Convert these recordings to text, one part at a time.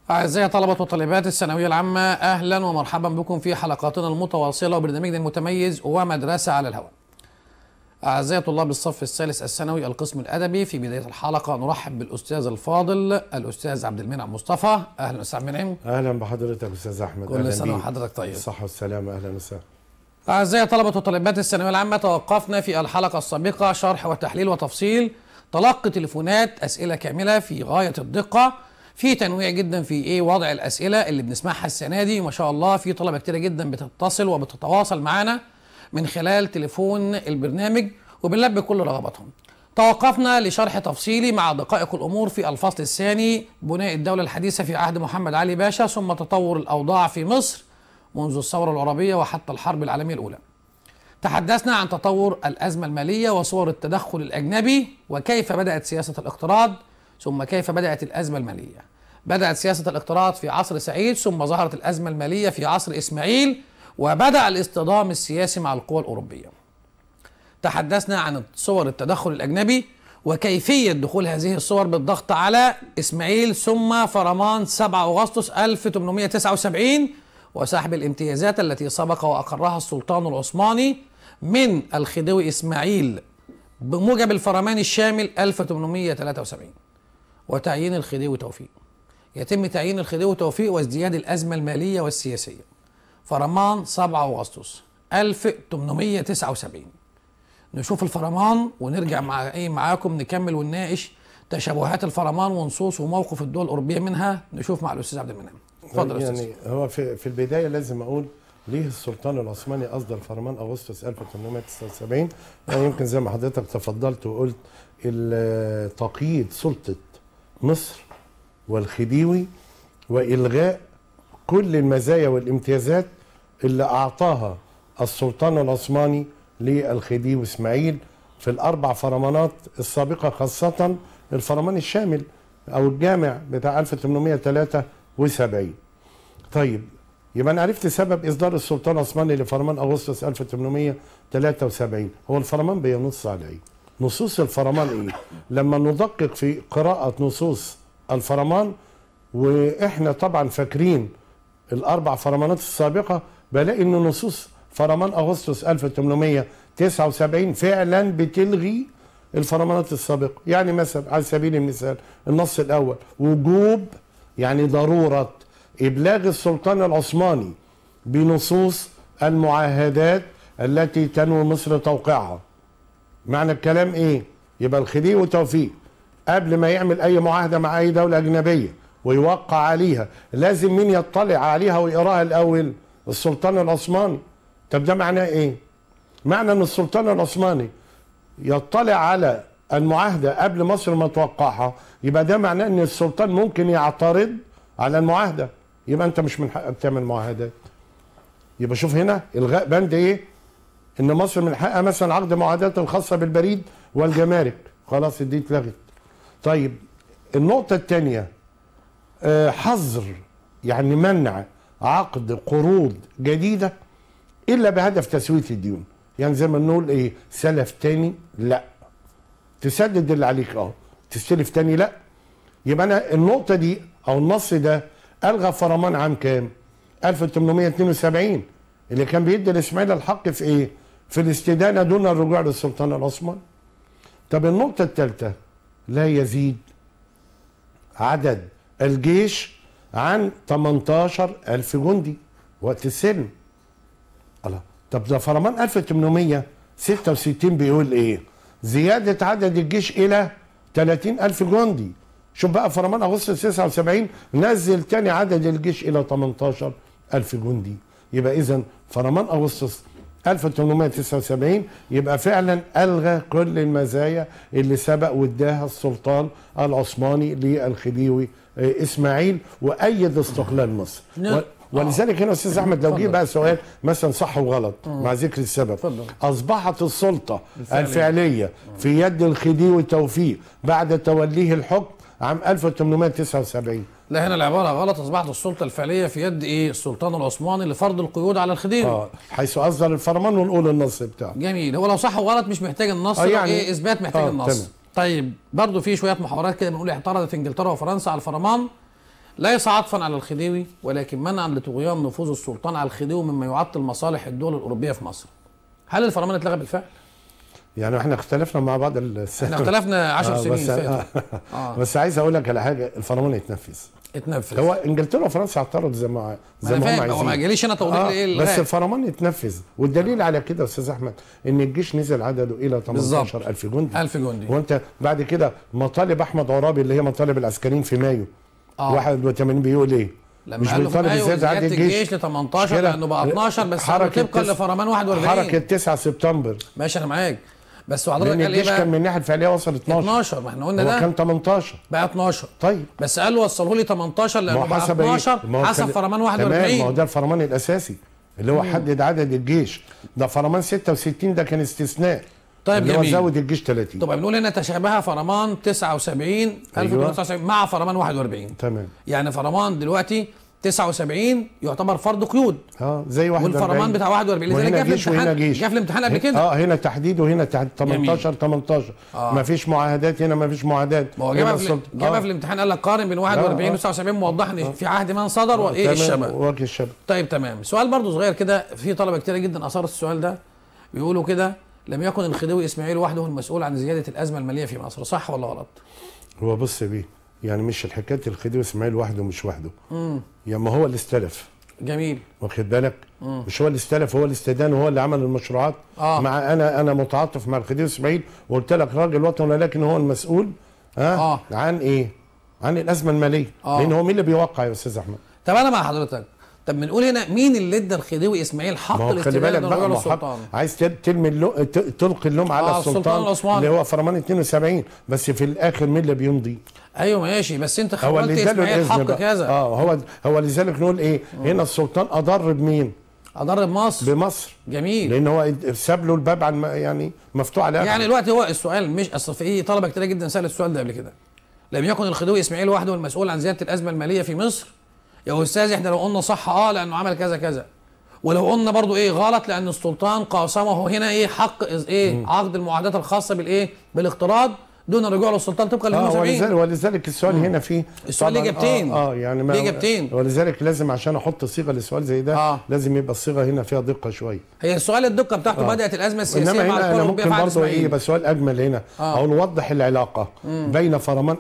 أعزائي طلبة وطالبات الثانوية العامة أهلا ومرحبا بكم في حلقاتنا المتواصلة وبرنامجنا المتميز ومدرسة على الهواء. أعزائي طلاب الصف الثالث الثانوي القسم الأدبي في بداية الحلقة نرحب بالأستاذ الفاضل الأستاذ عبد المنعم مصطفى أهلا أستاذ منعم اهلا بحضرتك استاذ احمد كل أهلاً سنة بيك. وحضرتك طيب الصحه والسلامه اهلا وسهلا أعزائي طلبة وطالبات الثانوية العامة توقفنا في الحلقة السابقة شرح وتحليل وتفصيل تلقي تليفونات أسئلة كاملة في غاية الدقة في تنويع جدا في ايه وضع الأسئلة اللي بنسمعها السنة دي ما شاء الله في طلبة كتيرة جدا بتتصل وبتتواصل معنا من خلال تليفون البرنامج وبنلبي كل رغباتهم توقفنا لشرح تفصيلي مع دقائق الأمور في الفصل الثاني بناء الدولة الحديثة في عهد محمد علي باشا ثم تطور الأوضاع في مصر منذ الثورة العربية وحتى الحرب العالمية الأولى تحدثنا عن تطور الأزمة المالية وصور التدخل الأجنبي وكيف بدأت سياسة الاقتراض ثم كيف بدأت الأزمة المالية بدأت سياسة الاقتراض في عصر سعيد ثم ظهرت الأزمة المالية في عصر إسماعيل وبدأ الاصطدام السياسي مع القوى الأوروبية تحدثنا عن صور التدخل الأجنبي وكيفية دخول هذه الصور بالضغط على إسماعيل ثم فرمان 7 أغسطس 1879 وسحب الامتيازات التي سبق وأقرها السلطان العثماني من الخديوي إسماعيل بموجب الفرمان الشامل 1873 وتعيين الخديوي توفيق يتم تعيين الخديوي توفيق وازدياد الأزمة المالية والسياسية فرمان 7 أغسطس 1879 نشوف الفرمان ونرجع مع ايه معاكم نكمل ونناقش تشابهات الفرمان ونصوص وموقف الدول الاوروبيه منها نشوف مع الاستاذ عبد المنعم اتفضل يا استاذ يعني هو في, في البدايه لازم اقول ليه السلطان العثماني اصدر فرمان اغسطس 1879 يعني يمكن زي ما حضرتك تفضلت وقلت ال- تقييد سلطه مصر والخديوي والغاء كل المزايا والامتيازات اللي اعطاها السلطان العثماني للخديوي اسماعيل في الاربع فرمانات السابقه خاصه الفرمان الشامل او الجامع بتاع 1873 طيب يبقى انا عرفت سبب اصدار السلطان العثماني لفرمان اغسطس 1873 هو الفرمان بينص على ايه؟ نصوص الفرمان ايه؟ لما ندقق في قراءه نصوص الفرمان واحنا طبعا فاكرين الاربع فرمانات السابقه بلاقي ان نصوص فرمان اغسطس 1879 فعلا بتلغي الفرمانات السابقه يعني مثلا على سبيل المثال النص الاول وجوب يعني ضروره ابلاغ السلطان العثماني بنصوص المعاهدات التي تنوي مصر توقيعها معنى الكلام ايه يبقى الخديوي وتوفيق قبل ما يعمل اي معاهده مع اي دوله اجنبيه ويوقع عليها لازم مين يطلع عليها ويقراها الاول السلطان العثماني طب ده معناه ايه معنى ان السلطان العثماني يطلع على المعاهده قبل مصر ما توقعها يبقى ده معناه ان السلطان ممكن يعترض على المعاهده يبقى انت مش من حقك تعمل معاهدات يبقى شوف هنا الغاء بند ايه ان مصر من حقها مثلا عقد معاهدات الخاصه بالبريد والجمارك خلاص دي اتلغت طيب النقطه الثانيه حظر يعني منع عقد قروض جديده الا بهدف تسويه الديون يعني زي ما نقول ايه سلف تاني لا تسدد اللي عليك اه تستلف تاني لا يبقى انا النقطه دي او النص ده الغى فرمان عام كام 1872 اللي كان بيدي لاسماعيل الحق في ايه في الاستدانه دون الرجوع للسلطان العثماني طب النقطه الثالثه لا يزيد عدد الجيش عن 18 ألف جندي وقت السلم الله طب ده فرمان 1866 بيقول ايه زيادة عدد الجيش إلى 30 ألف جندي شوف بقى فرمان أغسطس 79 نزل تاني عدد الجيش إلى 18 ألف جندي يبقى إذا فرمان أغسطس 1879 يبقى فعلا ألغى كل المزايا اللي سبق واداها السلطان العثماني للخديوي إسماعيل وأيد استقلال مصر نعم. و- ولذلك هنا استاذ احمد لو جه اتفضل. بقى سؤال مثلا صح وغلط مع ذكر السبب اتفضل. اصبحت السلطه الفعلية. الفعليه في يد الخديوي توفيق بعد توليه الحكم عام 1879 لا هنا العباره غلط اصبحت السلطه الفعليه في يد ايه السلطان العثماني لفرض القيود على الخديوي اه حيث اصدر الفرمان ونقول النص بتاعه جميل هو لو صح وغلط مش محتاج النص آه لو يعني- ايه اثبات محتاج آه، النص تمام. طيب برضو في شويه محاورات كده بنقول اعترضت انجلترا وفرنسا على الفرمان ليس عطفا على الخديوي ولكن منعا لطغيان نفوذ السلطان على الخديوي مما يعطل مصالح الدول الاوروبيه في مصر. هل الفرمان اتلغى بالفعل؟ يعني احنا اختلفنا مع بعض السنة احنا اختلفنا 10 آه، سنين بس, فاتوا آه. آه. بس عايز اقول لك على حاجه الفرمان يتنفذ اتنفذ هو انجلترا وفرنسا اعترضوا زي ما ما زي انا ما هم فاهم هو ما عايزين جاليش انا توضيح آه ايه بس الغاء. الفرمان يتنفذ والدليل على كده يا استاذ احمد ان الجيش نزل عدده الى 18000 جندي 1000 جندي وانت بعد كده مطالب احمد عرابي اللي هي مطالب العسكريين في مايو آه. 81 بيقول ايه؟ لما قال له في مايو بزيادة عدد زياده الجيش ل 18 مشكلة. لانه بقى 12 بس حركة طبقا تس- لفرمان 41 حركه 9 سبتمبر ماشي انا معاك بس حضرتك لان قال ايه الجيش كان بقى؟ من الناحيه الفعليه وصل 12 12 ما احنا قلنا هو ده كان 18 بقى 12 طيب بس قال له وصله لي 18 ما لانه هو بقى حسب إيه؟ 12 ما هو حسب كان- فرمان تمام ما هو 41 ده الفرمان الاساسي اللي هو حدد عدد الجيش ده فرمان 66 ده كان استثناء طيب اللي هو جميل. زود الجيش 30 طب بنقول هنا تشابه فرمان 79 1879 مع فرمان 41 تمام يعني فرمان دلوقتي 79 يعتبر فرض قيود اه زي 41 والفرمان بتاع 41 لذلك وهنا جه في جيش وهنا الامتحان جيش جه في الامتحان قبل كده اه هنا تحديد وهنا تحديد 18 18 آه. ما فيش معاهدات هنا ما فيش معاهدات ما هو هنا جابها في السلطة- جابها آه. في الامتحان قال لك قارن بين 41 و 79 موضح ان في عهد من صدر وايه تمام، الشبه وجه الشبه طيب تمام سؤال برضو صغير كده في طلبه كتير جدا اثارت السؤال ده بيقولوا كده لم يكن الخديوي اسماعيل وحده المسؤول عن زياده الازمه الماليه في مصر صح ولا غلط؟ هو بص بيه يعني مش الحكايه الخديوي اسماعيل وحده مش وحده يا ما هو اللي استلف جميل واخد بالك مش هو اللي استلف هو اللي استدان وهو اللي عمل المشروعات آه. مع انا انا متعاطف مع الخديوي اسماعيل وقلت لك راجل وطني ولكن هو المسؤول ها آه. عن ايه؟ عن الازمه الماليه آه. لان هو مين اللي بيوقع يا استاذ احمد؟ طب انا مع حضرتك طب بنقول هنا مين اللي ادى الخديوي اسماعيل حق ما هو خلي الاستدلال بالك من بقى رجل ما هو حق- السلطان عايز تل- تلمي اللو... ت- تلقي اللوم على آه، السلطان, السلطان العثماني. اللي هو فرمان 72 بس في الاخر مين اللي بيمضي؟ ايوه ماشي بس انت هو خولت اللي اداله اسماعيل الاذن حق بقى. كذا اه هو هو لذلك نقول ايه؟ هنا السلطان اضر بمين؟ اضرب مصر بمصر جميل لان هو ساب له الباب عن يعني مفتوح على يعني الوقت هو السؤال مش اصل في طلبه كتير جدا سالت السؤال ده قبل كده لم يكن الخديوي اسماعيل وحده المسؤول عن زياده الازمه الماليه في مصر يا استاذ احنا لو قلنا صح اه لانه عمل كذا كذا ولو قلنا برضو ايه غلط لان السلطان قاسمه هنا ايه حق إز- ايه عقد المعاهدات الخاصه بالايه بالاقتراض دون الرجوع للسلطان طبقا ل اه 72 ولذلك ولذلك السؤال هنا فيه السؤال ليه طبعاً إجابتين. اه, آه يعني ما ليه إجابتين. ولذلك لازم عشان احط صيغه لسؤال زي ده آه. لازم يبقى الصيغه هنا فيها دقه شويه هي السؤال الدقه بتاعته آه. بدات الازمه السياسيه انما مع هنا الكره انا الاوروبيه ممكن في عهد برضه ايه اسماعيل يبقى سؤال اجمل هنا آه. او نوضح العلاقه بين فرمان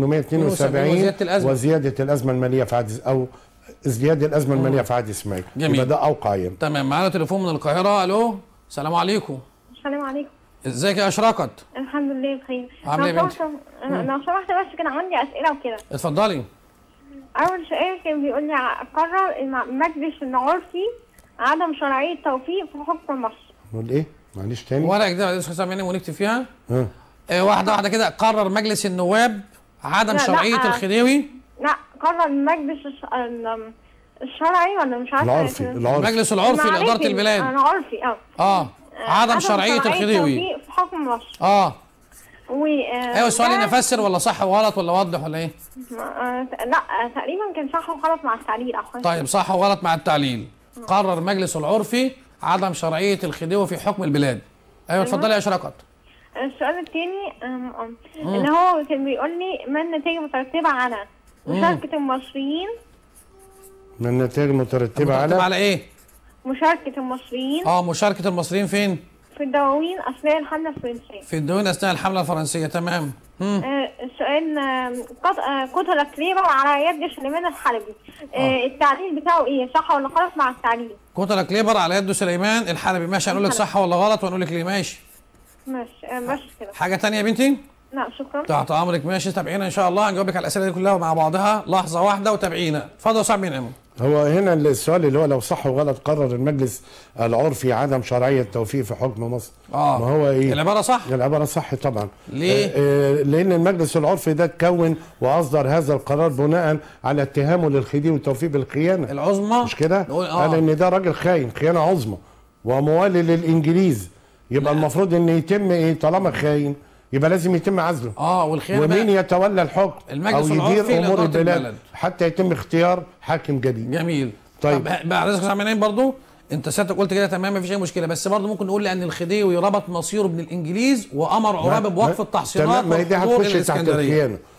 1872 وزيادة الأزمة. وزياده الازمه الماليه في عهد او ازدياد الازمه الماليه في عهد اسماعيل جميل. يبقى ده اوقع يعني تمام معانا تليفون من القاهره الو السلام عليكم السلام عليكم ازيك يا اشرقت الحمد لله بخير عاملة إيه يا لو بنتي؟ سمحت- لو سمحت بس كان عندي اسئله وكده اتفضلي اول سؤال كان بيقول لي ع- قرر الم- مجلس العرفي عدم شرعيه توفيق في حكم مصر نقول ايه معلش تاني ورقه كده بعدين سامعني ونكتب فيها ها آه، واحده واحده كده قرر مجلس النواب عدم لا، لا، شرعيه آه. الخديوي لا قرر المجلس الش- ال- الشرعي ولا مش عارفه العرفي كده. العرفي المجلس العرفي معلش، لاداره البلاد انا عرفي اه اه عدم شرعيه الخديوي توفيق في حكم مصر اه و آه، ايوه السؤال ده- هنا فسر ولا صح وغلط ولا وضح ولا ايه آه، لا آه، تقريبا كان صح وغلط مع التعليل او حاجه طيب صح وغلط مع التعليل قرر مجلس العرفي عدم شرعيه الخديوي في حكم البلاد ايوه اتفضلي يا اشرقت السؤال الثاني اللي هو كان بيقول لي ما النتائج المترتبة على مشاركة المصريين من النتائج المترتبه مترتب على على ايه مشاركة المصريين اه مشاركه المصريين فين في الدواوين أثناء الحملة الفرنسية في الديون اثناء الحمله الفرنسيه تمام مم. آه، السؤال آه، قت- آه، قتل كليبر على يد سليمان الحلبي آه، التعليل بتاعه ايه صح ولا غلط مع التعليل قتل كليبر على يد سليمان الحلبي ماشي هنقول لك صح ولا غلط وهنقول لك ليه ماشي ماشي آه، بس كده حاجه تانية يا بنتي لا شكرا تحت امرك ماشي تابعينا ان شاء الله هنجاوب لك على الاسئله دي كلها مع بعضها لحظه واحده وتابعينا اتفضل يا صاحبي نعم هو هنا السؤال اللي هو لو صح وغلط قرر المجلس العرفي عدم شرعيه التوفيق في حكم مصر اه ما هو ايه العباره صح العبارة صح طبعا ليه؟ آه، آه، لأن المجلس العرفي ده اتكون وأصدر هذا القرار بناء على اتهامه للخديوي والتوفيق بالخيانة العظمى مش كده؟ نقول قال اه إن ده راجل خاين خيانة عظمى وموالي للإنجليز يبقى المفروض إن يتم إيه طالما خاين يبقى لازم يتم عزله اه والخيانه ومين بقى يتولى الحكم المجلس أو العرفي يدير أمور لإدارة البلاد البلد. حتى يتم اختيار حاكم جديد جميل طيب. طب بعد اذنك يا صاحبي نعم برضو انت سيادتك قلت كده تمام مفيش اي مشكله بس برضو ممكن نقول لان الخديوي ربط مصيره بالانجليز وامر عرابي بوقف التحصينات تمام ما هي دي والحضور هتخش تحت الاسكندريه الخيانة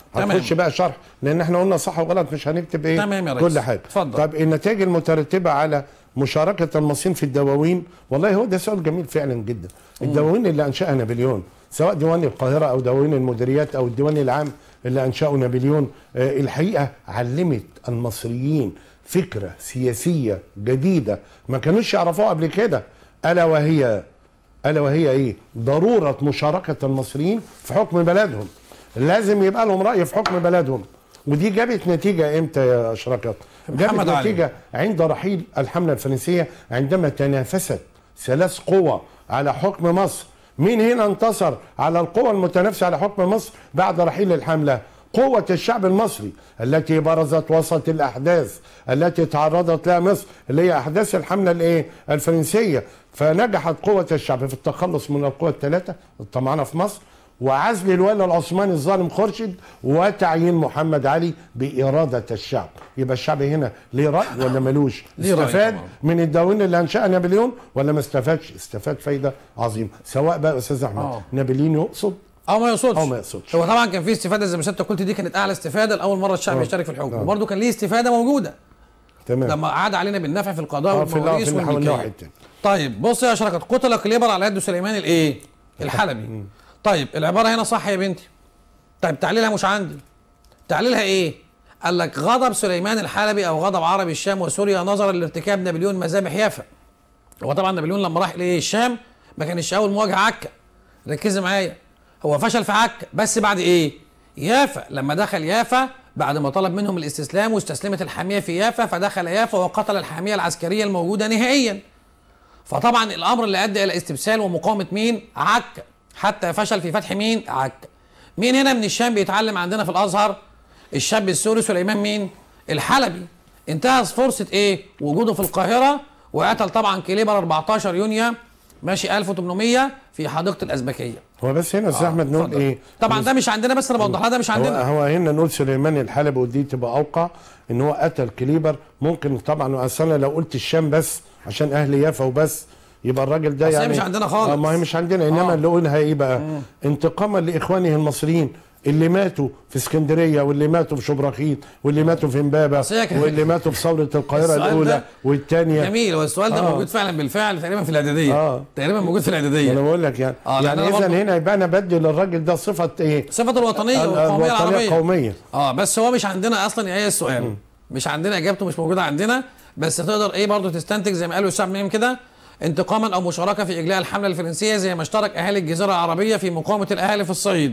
تمام. هنخش بقى شرح لان احنا قلنا صح وغلط مش هنكتب ايه تمام يا ريس. كل حاجه اتفضل. طب النتائج المترتبه على مشاركه المصريين في الدواوين والله هو ده سؤال جميل فعلا جدا الدواوين اللي انشاها نابليون سواء ديوان القاهره او دواوين المديريات او الديوان العام اللي انشاه نابليون آه، الحقيقه علمت المصريين فكره سياسيه جديده ما كانوش يعرفوها قبل كده الا وهي الا وهي ايه؟ ضروره مشاركه المصريين في حكم بلدهم. لازم يبقى لهم راي في حكم بلدهم. ودي جابت نتيجه امتى يا اشركت؟ جابت محمد علي. نتيجه عند رحيل الحمله الفرنسيه عندما تنافست ثلاث قوى على حكم مصر. مين هنا انتصر على القوى المتنافسه على حكم مصر بعد رحيل الحمله؟ قوة الشعب المصري التي برزت وسط الأحداث التي تعرضت لها مصر اللي هي أحداث الحملة الإيه؟ الفرنسية فنجحت قوة الشعب في التخلص من القوى الثلاثة الطمعانة في مصر وعزل الوالي العثماني الظالم خورشيد وتعيين محمد علي بإرادة الشعب يبقى الشعب هنا ليه رأي ولا ملوش ليه رأي استفاد طبعاً. من الدواوين اللي أنشأها نابليون ولا ما استفادش استفاد فايدة عظيمة سواء بقى أستاذ أحمد آه. نابليون يقصد او ما يقصدش أو ما يقصدش. هو طبعا كان في استفاده زي ما سيادتك قلت دي كانت اعلى استفاده لاول مره الشعب آه. يشترك في الحكم آه. وبرده كان ليه استفاده موجوده تمام لما عاد علينا بالنفع في القضاء آه، في النوع- والمواريث في النحو والملكيه النوعي التاني. طيب بص يا شركة قتل كليبر على يد سليمان الايه الحلبي طيب العباره هنا صح يا بنتي طيب تعليلها مش عندي تعليلها ايه قال لك غضب سليمان الحلبي او غضب عرب الشام وسوريا نظرا لارتكاب نابليون مذابح يافا هو طبعا نابليون لما راح لايه الشام ما كانش اول مواجهه عكا ركزي معايا هو فشل في عكا بس بعد ايه يافا لما دخل يافا بعد ما طلب منهم الاستسلام واستسلمت الحاميه في يافا فدخل يافا وقتل الحاميه العسكريه الموجوده نهائيا فطبعا الامر اللي ادى الى استبسال ومقاومه مين عكا حتى فشل في فتح مين عكا مين هنا من الشام بيتعلم عندنا في الازهر الشاب السوري سليمان مين الحلبي انتهز فرصه ايه وجوده في القاهره وقتل طبعا كليبر 14 يونيو ماشي 1800 في حديقه الازبكيه هو بس هنا استاذ احمد نقول اتفضل. ايه طبعا ده مش عندنا بس انا بوضح لها ده مش هو, عندنا هو هنا نقول سليمان الحلبي ودي تبقى اوقع ان هو قتل كليبر ممكن طبعا اصل أنا لو قلت الشام بس عشان اهل يافا وبس يبقى الراجل ده أصل هي يعني مش عندنا خالص. آه ما هي مش عندنا انما آه. اللي قولها ايه بقى انتقاما لاخوانه المصريين اللي ماتوا في اسكندريه واللي ماتوا في شبرخيت واللي ماتوا في امبابه أصل هي كانت- واللي ماتوا في ثوره القاهره السؤال الاولى ده والثانيه جميل هو السؤال ده آه. موجود فعلا بالفعل تقريبا في الاعداديه آه. تقريبا موجود في الاعداديه انا بقول لك يعني آه، لأن يعني أنا اذا برضو- هنا يبقى انا بدي للراجل ده صفه ايه؟ صفه الوطنيه والقوميه الوطنيه العربيه القوميه اه بس هو مش عندنا اصلا يا ايه السؤال مش عندنا اجابته مش موجوده عندنا بس تقدر ايه برضه تستنتج زي ما قالوا الشعب ميم كده انتقاما او مشاركه في اجلاء الحمله الفرنسيه زي ما اشترك اهالي الجزيره العربيه في مقاومه الاهالي في الصعيد.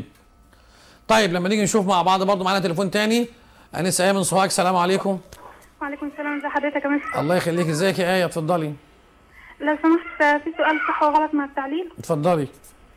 طيب لما نيجي نشوف مع بعض برضه معانا تليفون تاني انسه ايه من سوهاج السلام عليكم وعليكم السلام ازي حضرتك يا مستر الله يخليك ازيك يا ايه اتفضلي لو سمحت في سؤال صح وغلط مع التعليل اتفضلي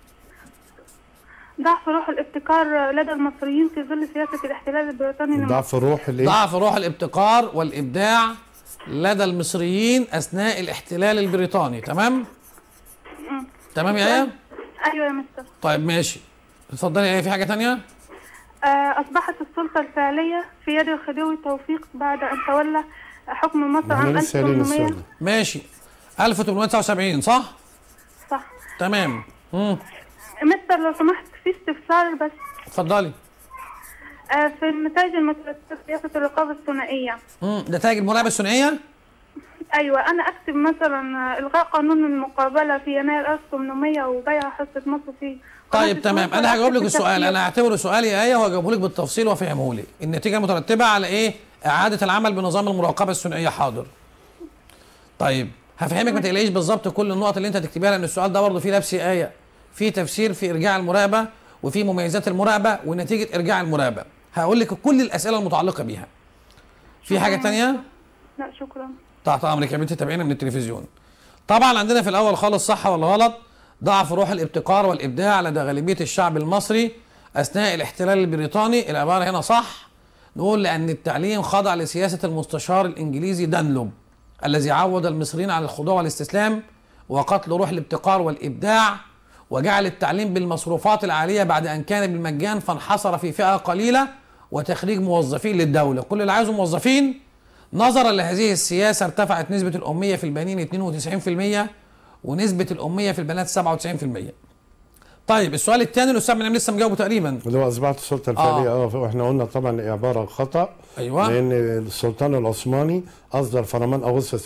ضعف روح الابتكار لدى المصريين في ظل سياسة الاحتلال البريطاني لمصر ضعف الروح الايه؟ ضعف روح الابتكار والابداع لدى المصريين اثناء الاحتلال البريطاني تمام تمام يا ايه ايوه يا مستر طيب ماشي اتفضلي يا ايه في حاجه تانية آه، أصبحت السلطة الفعلية في يد الخديوي توفيق بعد أن تولى حكم مصر عام احنا لسه قايلين 1800 السؤال ده. ماشي 1879 صح صح تمام امم مستر لو سمحت في استفسار بس اتفضلي آه، في النتائج المترتبة سياسة الرقابة الثنائية امم نتائج المراقبه الثنائيه أيوة أنا أكتب مثلا آه، إلغاء قانون المقابلة في يناير 1800 وبيع حصة مصر في طيب قناة تمام مصر انا هجاوب لك أكتب السؤال بالتفصيل. انا هعتبره سؤال يا ايه وهجاوبه لك بالتفصيل وافهمه لك النتيجه المترتبه على ايه اعاده العمل بنظام المراقبه الثنائيه حاضر طيب هفهمك ما تقلقيش بالظبط كل النقط اللي انت هتكتبيها لان السؤال ده برضه فيه لبس ايه في تفسير في ارجاع المراقبه وفي مميزات المراقبه ونتيجه ارجاع المراقبه هقول لك كل الاسئله المتعلقه بيها في حاجه تانية لا شكرا تحت امرك يا بنتي تابعينا من التلفزيون طبعا عندنا في الاول خالص صح ولا غلط ضعف روح الابتكار والابداع لدى غالبيه الشعب المصري اثناء الاحتلال البريطاني العباره هنا صح نقول لان التعليم خضع لسياسه المستشار الانجليزي دانلوب الذي عود المصريين على الخضوع والاستسلام وقتل روح الابتكار والابداع وجعل التعليم بالمصروفات العاليه بعد ان كان بالمجان فانحصر في فئه قليله وتخريج موظفين للدوله كل اللي عايزه موظفين نظرا لهذه السياسة ارتفعت نسبة الأمية في البنين 92% ونسبة الأمية في البنات 97% طيب السؤال الثاني الاستاذ منعم لسه مجاوبه تقريبا اللي هو اصبحت السلطه الفعليه اه واحنا قلنا طبعا عباره خطا أيوة. لان السلطان العثماني اصدر فرمان اغسطس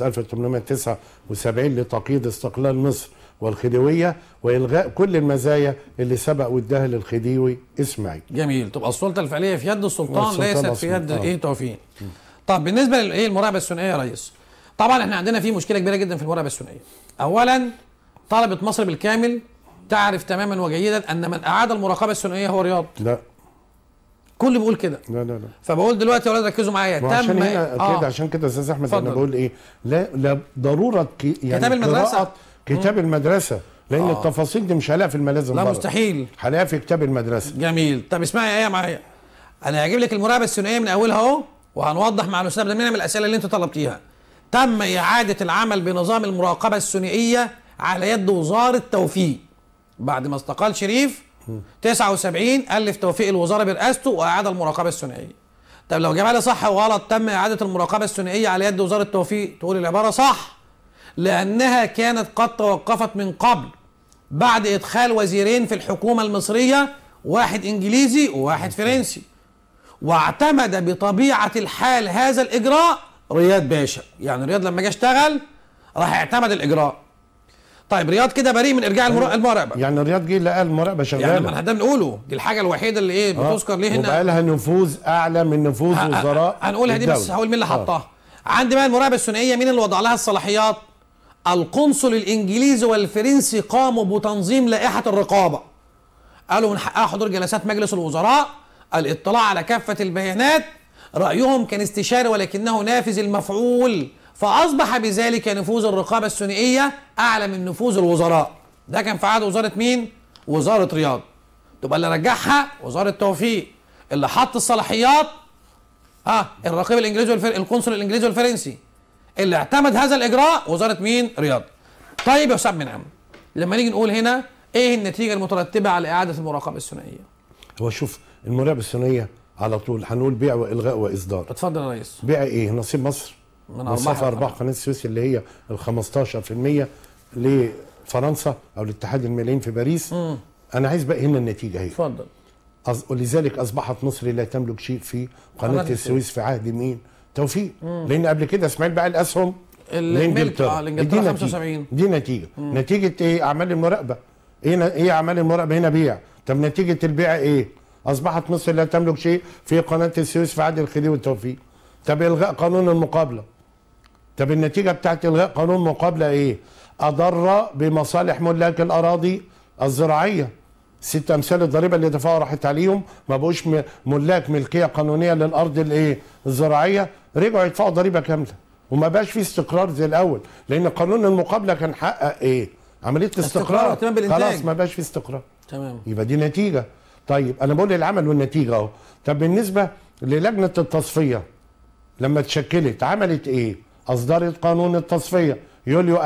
1879 لتقييد استقلال مصر والخديويه والغاء كل المزايا اللي سبق واداها للخديوي اسماعيل جميل تبقى السلطه الفعليه في يد السلطان والسلطان ليست في العثماني. يد آه. ايه توفيق طب بالنسبه للايه المراقبه الثنائيه يا ريس طبعا احنا عندنا في مشكله كبيره جدا في المراقبه الثنائيه اولا طلبه مصر بالكامل تعرف تماما وجيدا ان من اعاد المراقبه الثنائيه هو رياض لا كل بيقول كده لا لا لا فبقول دلوقتي يا ولاد ركزوا معايا ما عشان هنا آه. كده عشان كده يا استاذ احمد انا اتفضل. بقول ايه لا لا ضروره كي يعني كتاب المدرسة. قراءة كتاب المدرسه لان آه. التفاصيل دي مش هلاقيها في الملازم لا بره. مستحيل هلاقيها في كتاب المدرسه جميل طب اسمعي ايه معايا انا هجيب لك المراقبه الثنائيه من اولها اهو وهنوضح مع الاستاذ ده من الاسئله اللي انت طلبتيها تم اعاده العمل بنظام المراقبه الثنائيه على يد وزاره توفيق بعد ما استقال شريف 79 الف توفيق الوزاره برئاسته واعاد المراقبه الثنائيه طب لو جابها لي صح وغلط تم اعاده المراقبه الثنائيه على يد وزاره توفيق تقول العباره صح لانها كانت قد توقفت من قبل بعد ادخال وزيرين في الحكومه المصريه واحد انجليزي وواحد فرنسي واعتمد بطبيعه الحال هذا الاجراء رياض باشا يعني رياض لما جه اشتغل راح اعتمد الاجراء طيب رياض كده بريء من ارجاع المرا- المراقبه يعني الرياض جه لقى المراقبه يعني ما شغاله احنا ده بنقوله دي الحاجه الوحيده اللي ايه آه. بتذكر ليه وبقى هنا لها نفوذ اعلى من نفوذ ه- ه- وزراء هنقولها دي بس الدولة. هقول مين اللي آه. حطها عندي بقى المراقبه الثنائيه مين اللي وضع لها الصلاحيات القنصل الانجليزي والفرنسي قاموا بتنظيم لائحه الرقابه قالوا من حقها حضور جلسات مجلس الوزراء الاطلاع على كافه البيانات رايهم كان استشاري ولكنه نافذ المفعول فاصبح بذلك نفوذ الرقابه الثنائيه اعلى من نفوذ الوزراء ده كان في عهد وزاره مين وزاره رياض تبقى اللي رجعها وزاره توفيق اللي حط الصلاحيات ها الرقيب الانجليزي والفر... القنصل الانجليزي والفرنسي اللي اعتمد هذا الاجراء وزاره مين رياض طيب يا استاذ منعم لما نيجي نقول هنا ايه النتيجه المترتبه على اعاده المراقبه الثنائيه هو شوف المراقبه الثنائيه على طول هنقول بيع والغاء واصدار اتفضل يا ريس بيع ايه نصيب مصر من نصيب ارباح ارباح قناه السويس اللي هي ال 15% لفرنسا او الاتحاد الماليين في باريس انا عايز بقى هنا النتيجه اهي اتفضل أص... ولذلك اصبحت مصر لا تملك شيء في قناه قناة السويس في عهد مين؟ توفيق لان قبل كده اسماعيل باع الاسهم الملك اه لانجلترا لانجلترا دي 75 نتيجه دي نتيجه نتيجه ايه اعمال المراقبه ايه ن- ايه اعمال المراقبه هنا بيع طب نتيجه البيع ايه اصبحت مصر لا تملك شيء في قناه السويس في عهد الخديوي والتوفيق طب الغاء قانون المقابله طب النتيجه بتاعت الغاء قانون المقابله ايه اضر بمصالح ملاك الاراضي الزراعيه ست امثال الضريبه اللي دفعوا راحت عليهم ما بقوش م- ملاك ملكيه قانونيه للارض الايه الزراعيه رجعوا يدفعوا ضريبه كامله وما بقاش في استقرار زي الاول لان قانون المقابله كان حقق ايه عمليه استقرار الاستقرار واهتمام بالإنتاج. خلاص ما بقاش في استقرار تمام يبقى دي نتيجه طيب انا بقول العمل والنتيجه اهو طب بالنسبه للجنه التصفيه لما اتشكلت عملت ايه اصدرت قانون التصفيه يوليو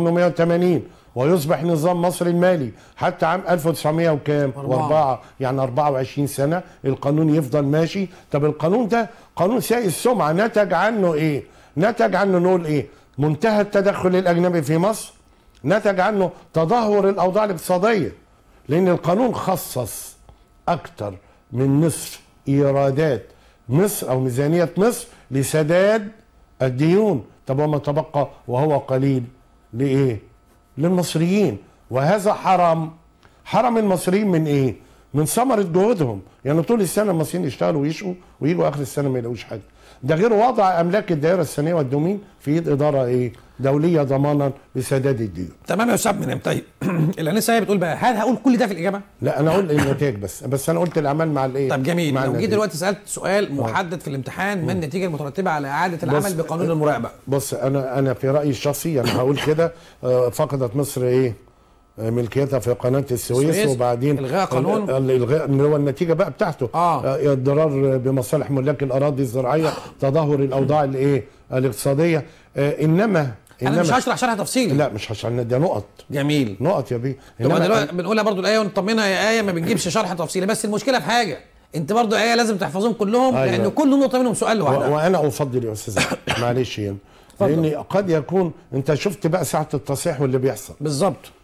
1880 ويصبح نظام مصر المالي حتى عام 1900 وكام أربعة. واربعة يعني 24 سنه القانون يفضل ماشي طب القانون ده قانون سائي السمعه نتج عنه ايه نتج عنه نقول ايه منتهى التدخل الاجنبي في مصر نتج عنه تدهور الاوضاع الاقتصاديه لان القانون خصص اكثر من نصف ايرادات مصر او ميزانيه مصر لسداد الديون طب وما تبقى وهو قليل لايه للمصريين وهذا حرم حرم المصريين من ايه من ثمره جهودهم يعني طول السنه المصريين يشتغلوا ويشقوا ويجوا اخر السنه ما يلاقوش حاجه ده غير وضع املاك الدائره السنيه والدومين في ايد اداره ايه دوليه ضمانا لسداد الديون تمام يا استاذ منعم طيب الانسه هي بتقول بقى هل هقول كل ده في الاجابه لا انا اقول النتائج بس بس انا قلت الاعمال مع الايه طب جميل مع لو جيت النتائج. دلوقتي سالت سؤال محدد في الامتحان ما النتيجه المترتبه على اعاده بص- العمل بقانون المراقبه بص انا انا في رايي الشخصي انا هقول كده آه، فقدت مصر ايه آه، ملكيتها في قناه السويس, السويس، وبعدين إلغاء قانون. ال- الالغاء اللي هو النتيجه بقى بتاعته آه. الضرار بمصالح ملاك الاراضي الزراعيه تدهور الاوضاع الايه الاقتصاديه آه، انما انا مش هشرح شرح تفصيلي لا مش عشان ده نقط جميل نقط يا بيه طب إنما دلوقتي بنقولها برضو الايه ونطمنها يا ايه ما بنجيبش شرح تفصيلي بس المشكله في حاجه انت برضو ايه لازم تحفظهم كلهم أيوة. لان كل نقطه منهم سؤال و- لوحدها وانا افضل يا استاذ أحمد، معلش يعني اتفضل. لان قد يكون انت شفت بقى ساعه التصحيح واللي بيحصل بالظبط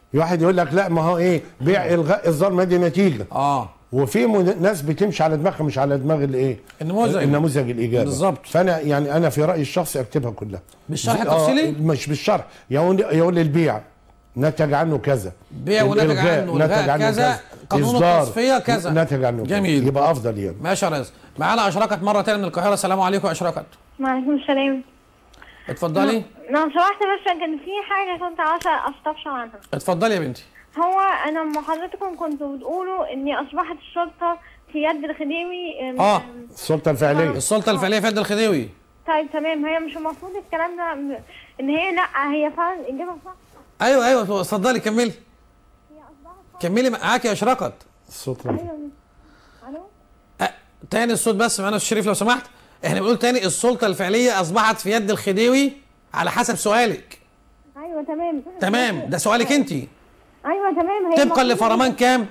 واحد يقول لك لا ما هو ايه بيع الغاء اصدار مادي نتيجه اه وفي من- ناس بتمشي على دماغها مش على دماغ الايه النموذج. النموذج الاجابه بالظبط. فانا يعني انا في رايي الشخصي اكتبها كلها بالشرح آه، التفصيلي؟ مش بالشرح يقول يقول البيع نتج عنه كذا بيع ونتج الإلغاء عنه إلغاء كذا، قانون إصدار التصفية كذا. نتج عنه كذا. جميل. يبقى افضل يعني ماشي يا ريس معانا اشركت مره تانية من القاهره السلام عليكم يا اشركت وعليكم السلام اتفضلي لو سمحت بس كان في حاجة كنت عاوزة استفسر عنها اتفضلي يا بنتي هو انا لما حضرتكم كنتوا بتقولوا ان اصبحت الشرطة في يد الخديوي أم- اه السلطه الفعليه السلطه الفعليه في يد الخديوي طيب تمام هي مش المفروض الكلام ده م- ان هي لا هي فعلا الاجابة صح ايوه ايوه اتفضلي كملي هي اصبحت كملي معاك يا اشركت السلطه ايوه الو أه. تاني الصوت بس معانا الشريف لو سمحت احنا بنقول تاني السلطه الفعليه اصبحت في يد الخديوي على حسب سؤالك ايوه تمام تمام ده سؤالك انت ايوه تمام هي طبقا المفروض- لفرمان كام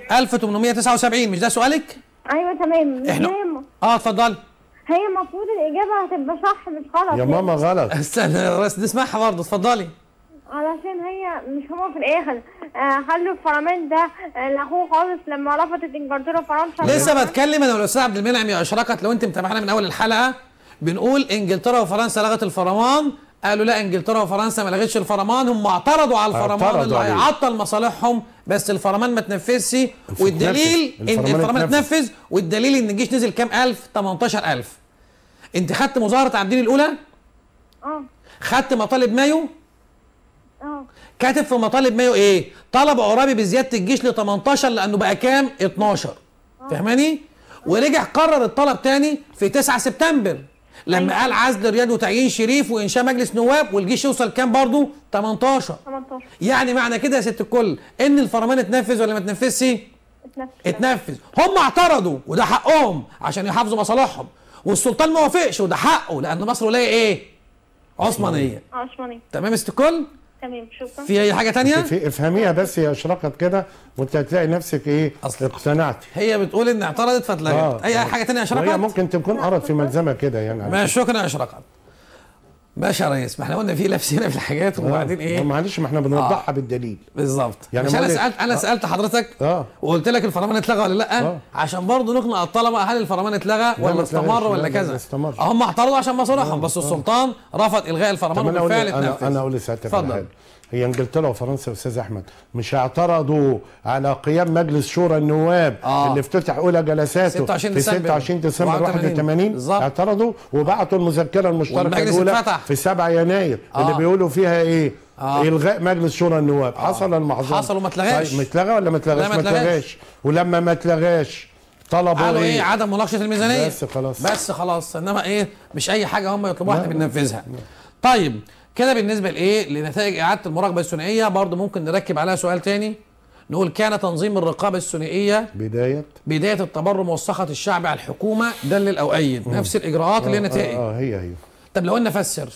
1879 مش ده سؤالك ايوه تمام احنا هي اه اتفضلي هي المفروض الاجابة هتبقى صح مش غلط يا ماما غلط استنى يا ريس نسمعها برضه اتفضلي علشان هي مش هما في الاخر آه خلوا الفرمان ده آه لاخوه خالص لما رفضت انجلترا فرنسا لسه بتكلم انا والاستاذ عبد المنعم يا اشركت لو انت متابعنا من اول الحلقه بنقول انجلترا وفرنسا لغت الفرمان قالوا لا انجلترا وفرنسا ما لغتش الفرمان هم اعترضوا على الفرمان اعترضوا اللي عليه. هيعطل مصالحهم بس الفرمان ما تنفذش والدليل ان الفرمان الفرمان اتنفذ. اتنفذ والدليل ان الجيش نزل كام الف 18000 انت خدت مظاهره عابدين الاولى اه خدت مطالب مايو اه كاتب في مطالب مايو ايه طلب عرابي بزياده الجيش ل 18 لانه بقى كام 12 فاهماني ورجع قرر الطلب تاني في 9 سبتمبر لما قال عزل رياض وتعيين شريف وانشاء مجلس نواب والجيش يوصل كام برضه 18 18 يعني معنى كده يا ست الكل ان الفرمان اتنفذ ولا ما اتنفذش اتنفس اتنفذ هم اعترضوا وده حقهم عشان يحافظوا مصالحهم والسلطان ما وافقش وده حقه لان مصر ولايه ايه عثمانيه عثماني تمام يا ست الكل تمام شكرا في اي حاجه تانية في افهميها بس هي اشرقت كده وانت هتلاقي نفسك ايه أصل- اقتنعتي هي بتقول ان اعترضت فاتلغت آه. اي حاجه تانية يا وهي اشرقت ممكن تكون قرت في ملزمه كده يعني ماشي شكرا يا اشرقت ماشي يا ريس ما احنا قلنا في لبس هنا في الحاجات وبعدين آه، ايه معلش ما احنا بنوضحها بالدليل بالظبط يعني مش انا بقول لك- سالت انا آه. سالت حضرتك اه وقلت لك الفرمان اتلغى ولا لا آه. عشان برضه نقنع الطلبه هل الفرمان اتلغى ما ولا اتلغاش، استمر لا، ولا لا، كذا ما استمرش. هم اعترضوا عشان مصالحهم بس السلطان رفض الغاء الفرمان طب انا اقول وبالفعل انا اتنفذ انا اقول لسعادتك على اتفضل. حاجه هي انجلترا وفرنسا استاذ احمد مش اعترضوا على قيام مجلس شورى النواب آه. اللي افتتح اولى جلساته 26 في ديسمبر 26 ديسمبر 81. 81 بالظبط. اعترضوا وبعتوا المذكره المشتركه والمجلس الاولى اتفتح. في 7 يناير آه. اللي بيقولوا فيها ايه آه. الغاء مجلس شورى النواب حصل المحظور حصل وما اتلغاش. طيب متلغى ولا ما اتلغاش لا، ما ما اتلغاش. اتلغاش ولما ما اتلغاش طلبوا قالوا ايه ايه عدم مناقشه الميزانيه بس خلاص. بس خلاص انما ايه مش اي حاجه هم يطلبوها احنا بننفذها طيب كده بالنسبه لايه لنتائج اعاده المراقبه الثنائيه برضو ممكن نركب عليها سؤال تاني نقول كان تنظيم الرقابه الثنائيه بدايه بدايه التبرم والسخط الشعبي على الحكومه دلل او ايد نفس الاجراءات اللي هي نتائج اه, آه هي هي طب لو قلنا فسر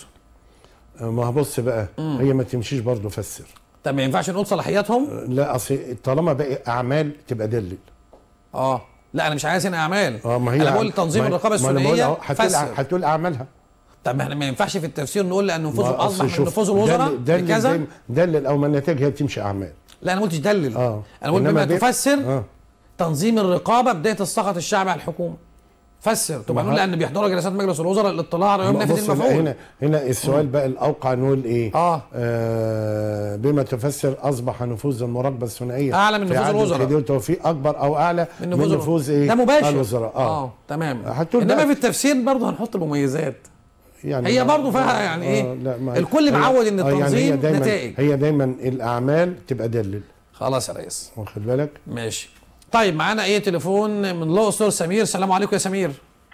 ما هبص بقى هي ما تمشيش برضه فسر طب ما ينفعش نقول صلاحياتهم لا اصل طالما باقي اعمال تبقى دلل اه لا انا مش عايز هنا اعمال اه ما هي انا بقول تنظيم ما- الرقابه ما أنا بقول الثنائيه أهو، هتقول فسر هتقول اعمالها طب ما احنا ما ينفعش في التفسير نقول لان نفوذهم ما اصبح أصل من شوف، نفوذ الوزراء دلل دلل, بكذا دلل, دلل او ما النتائج هي بتمشي اعمال لا انا ما قلتش دلل اه انا بقول إنما بما بي- تفسر اه تنظيم الرقابه بدايه السخط الشعبي على الحكومه فسر تبقى ما نقول هو- لان بيحضروا جلسات مجلس الوزراء للاطلاع على يوم نافذ بص بقى المفعول هنا هنا السؤال بقى الاوقع نقول ايه آه. آه بما تفسر اصبح نفوذ المراقبه الثنائيه أعلى من في نفوذ عهد الوزراء. الخديوي والتوفيق اكبر او اعلى من من نفوذ نفوذ ايه ده مباشر الوزراء اه, اه تمام هتقول انما بقى- في التفسير برضه هنحط المميزات يعني هي ما- برضه فيها يعني ايه آه لا ما الكل هي- معود ان آه يعني هي التنظيم دايما نتائج هي دايما الاعمال تبقى دلل خلاص يا ريس واخد بالك ماشي طيب معانا ايه تليفون من الاقصر سمير السلام عليكم يا سمير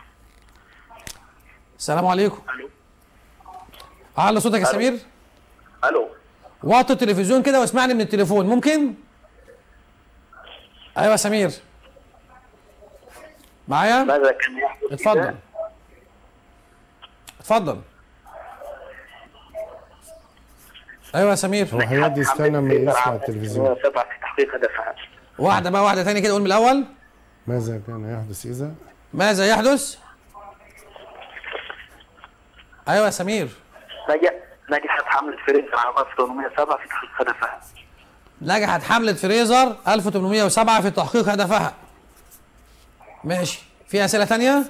السلام عليكم الو على صوتك يا ألو. سمير الو وطي التلفزيون كده واسمعني من التليفون ممكن ايوه يا سمير معايا ماذا كان يحدث اتفضل إذا اتفضل ايوه يا سمير هو هيدي استنى من يسمع التلفزيون سبعة في تحقيق هدفها واحده بقى واحده تاني كده قول من الاول ماذا كان يحدث اذا ماذا يحدث ايوه يا سمير نجح نجحت حملة فرنسا على مصر 807 في تحقيق هدفها نجحت حملة فريزر 1807 في تحقيق هدفها ماشي في أسئلة تانية؟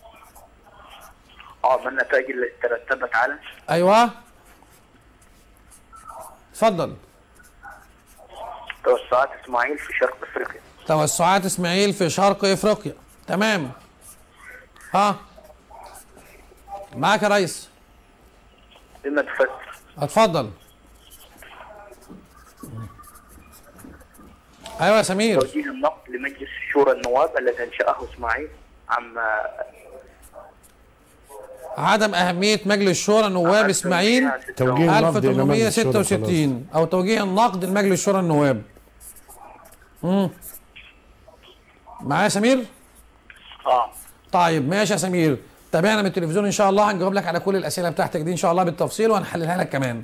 اه ما النتائج اللي ترتبت على أيوه اتفضل توسعات اسماعيل في شرق افريقيا توسعات اسماعيل في شرق افريقيا تمام ها معاك يا ريس بما تفسر اتفضل ايوه يا سمير توجيه النقد لمجلس شورى النواب الذي انشاه اسماعيل عام عدم اهميه مجلس شورى نواب اسماعيل توجيه النقد إلى مجلس الشورى 1866 او توجيه النقد لمجلس شورى النواب امم معايا يا سمير اه طيب ماشي يا سمير تابعنا من التلفزيون ان شاء الله هنجاوب لك على كل الاسئله بتاعتك دي ان شاء الله بالتفصيل وهنحللها لك كمان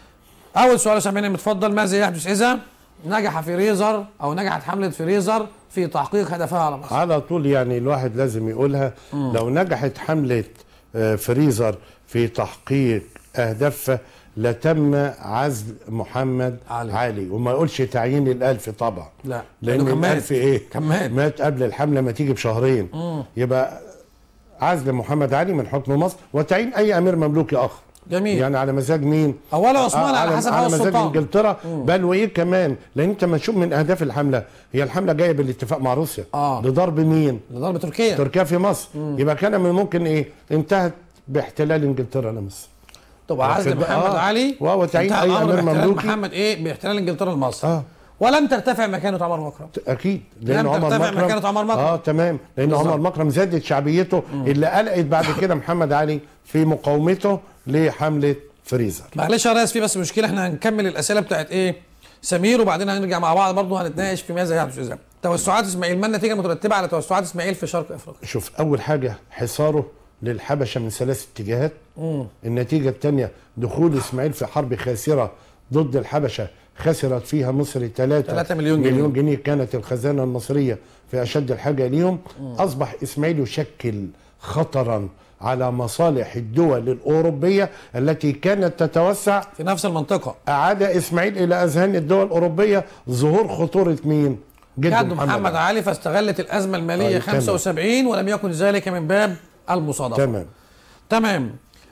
اول سؤال يا سامعين متفضل ماذا يحدث اذا نجح فريزر او نجحت حمله فريزر في تحقيق هدفها على مصر على طول يعني الواحد لازم يقولها لو نجحت حملة آه، فريزر في تحقيق أهدافها لتم عزل محمد علي. علي, علي. وما يقولش تعيين الألف طبعا لا، لأن لأنه كان مات. الألف إيه كان مات. مات قبل الحملة ما تيجي بشهرين يبقى عزل محمد علي من حكم مصر وتعيين أي أمير مملوكي آخر جميل. يعني على مزاج مين أولا عثمان على حسب على هو مزاج السلطان. انجلترا بل وايه كمان لان انت ما تشوف من اهداف الحمله هي الحمله جايه بالاتفاق مع روسيا آه. لضرب مين لضرب تركيا تركيا في مصر يبقى كان من ممكن ايه انتهت باحتلال انجلترا لمصر تبقى عزل واخد- محمد آه. علي وهو تعيين انتهى أي الأمر أمير باحتلال مملوكي. محمد ايه باحتلال انجلترا لمصر اه ولم ترتفع مكانه عمر مكرم اكيد لم ترتفع مكانة عمر مكرم. اه تمام لان بالظبط. عمر مكرم زادت شعبيته اللي قلقت بعد كده محمد علي في مقاومته لحمله فريزر معلش يا ريس في بس مشكله احنا هنكمل الاسئله بتاعت ايه سمير وبعدين هنرجع مع بعض برضه هنتناقش في ماذا يحدث اذا توسعات اسماعيل ما النتيجه المترتبه على توسعات اسماعيل في شرق افريقيا شوف اول حاجه حصاره للحبشه من ثلاث اتجاهات النتيجه الثانيه دخول اسماعيل في حرب خاسره ضد الحبشه خسرت فيها مصر 3 3 مليون جنيه. مليون جنيه كانت الخزانه المصريه في اشد الحاجه ليهم اصبح اسماعيل يشكل خطرا على مصالح الدول الاوروبيه التي كانت تتوسع في نفس المنطقه اعاد اسماعيل الى اذهان الدول الاوروبيه ظهور خطوره مين؟ جد جد محمد علي فاستغلت الازمه الماليه آه، تمام. 75 ولم يكن ذلك من باب المصادفه تمام تمام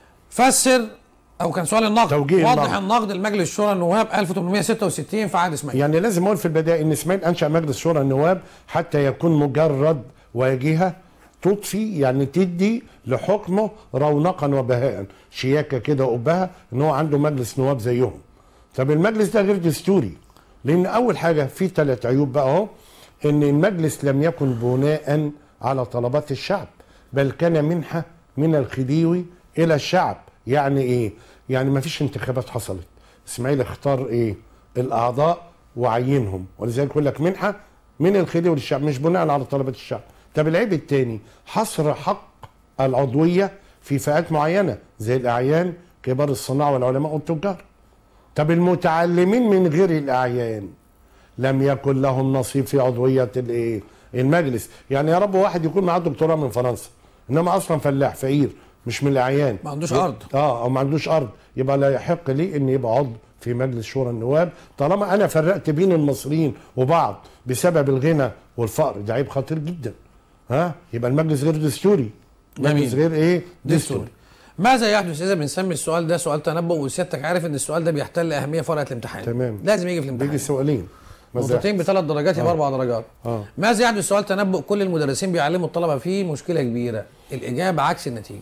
فسر او كان سؤال النقد توجيه وضح النقد. النقد لمجلس شورى النواب 1866 في عهد اسماعيل يعني لازم اقول في البدايه ان اسماعيل انشا مجلس شورى النواب حتى يكون مجرد واجهه تضفي يعني تدي لحكمه رونقا وبهاء شياكه كده وابهه ان هو عنده مجلس نواب زيهم طب المجلس ده غير دستوري لان اول حاجه في ثلاث عيوب بقى اهو ان المجلس لم يكن بناء على طلبات الشعب بل كان منحه من الخديوي الى الشعب يعني ايه يعني ما فيش انتخابات حصلت اسماعيل اختار ايه الاعضاء وعينهم ولذلك يقول لك منحه من الخديوي للشعب مش بناء على طلبات الشعب طب العيب الثاني حصر حق العضويه في فئات معينه زي الاعيان كبار الصناعه والعلماء والتجار طب المتعلمين من غير الاعيان لم يكن لهم نصيب في عضويه الايه المجلس يعني يا رب واحد يكون معاه دكتوراه من فرنسا انما اصلا فلاح فقير مش من الاعيان ما عندوش ي- أرض. اه او ما عندوش ارض يبقى لا يحق لي ان يبقى عضو في مجلس شورى النواب طالما انا فرقت بين المصريين وبعض بسبب الغنى والفقر ده عيب خطير جدا ها يبقى المجلس غير دستوري مجلس جميل. غير ايه دستوري ماذا يحدث اذا بنسمي السؤال ده سؤال تنبؤ وسيادتك عارف ان السؤال ده بيحتل اهميه في ورقه الامتحان تمام. لازم يجي في الامتحان بيجي سؤالين ماذا نقطتين بثلاث درجات يبقى اربع درجات آه. ماذا يحدث سؤال تنبؤ كل المدرسين بيعلموا الطلبه فيه مشكله كبيره الاجابه عكس النتيجه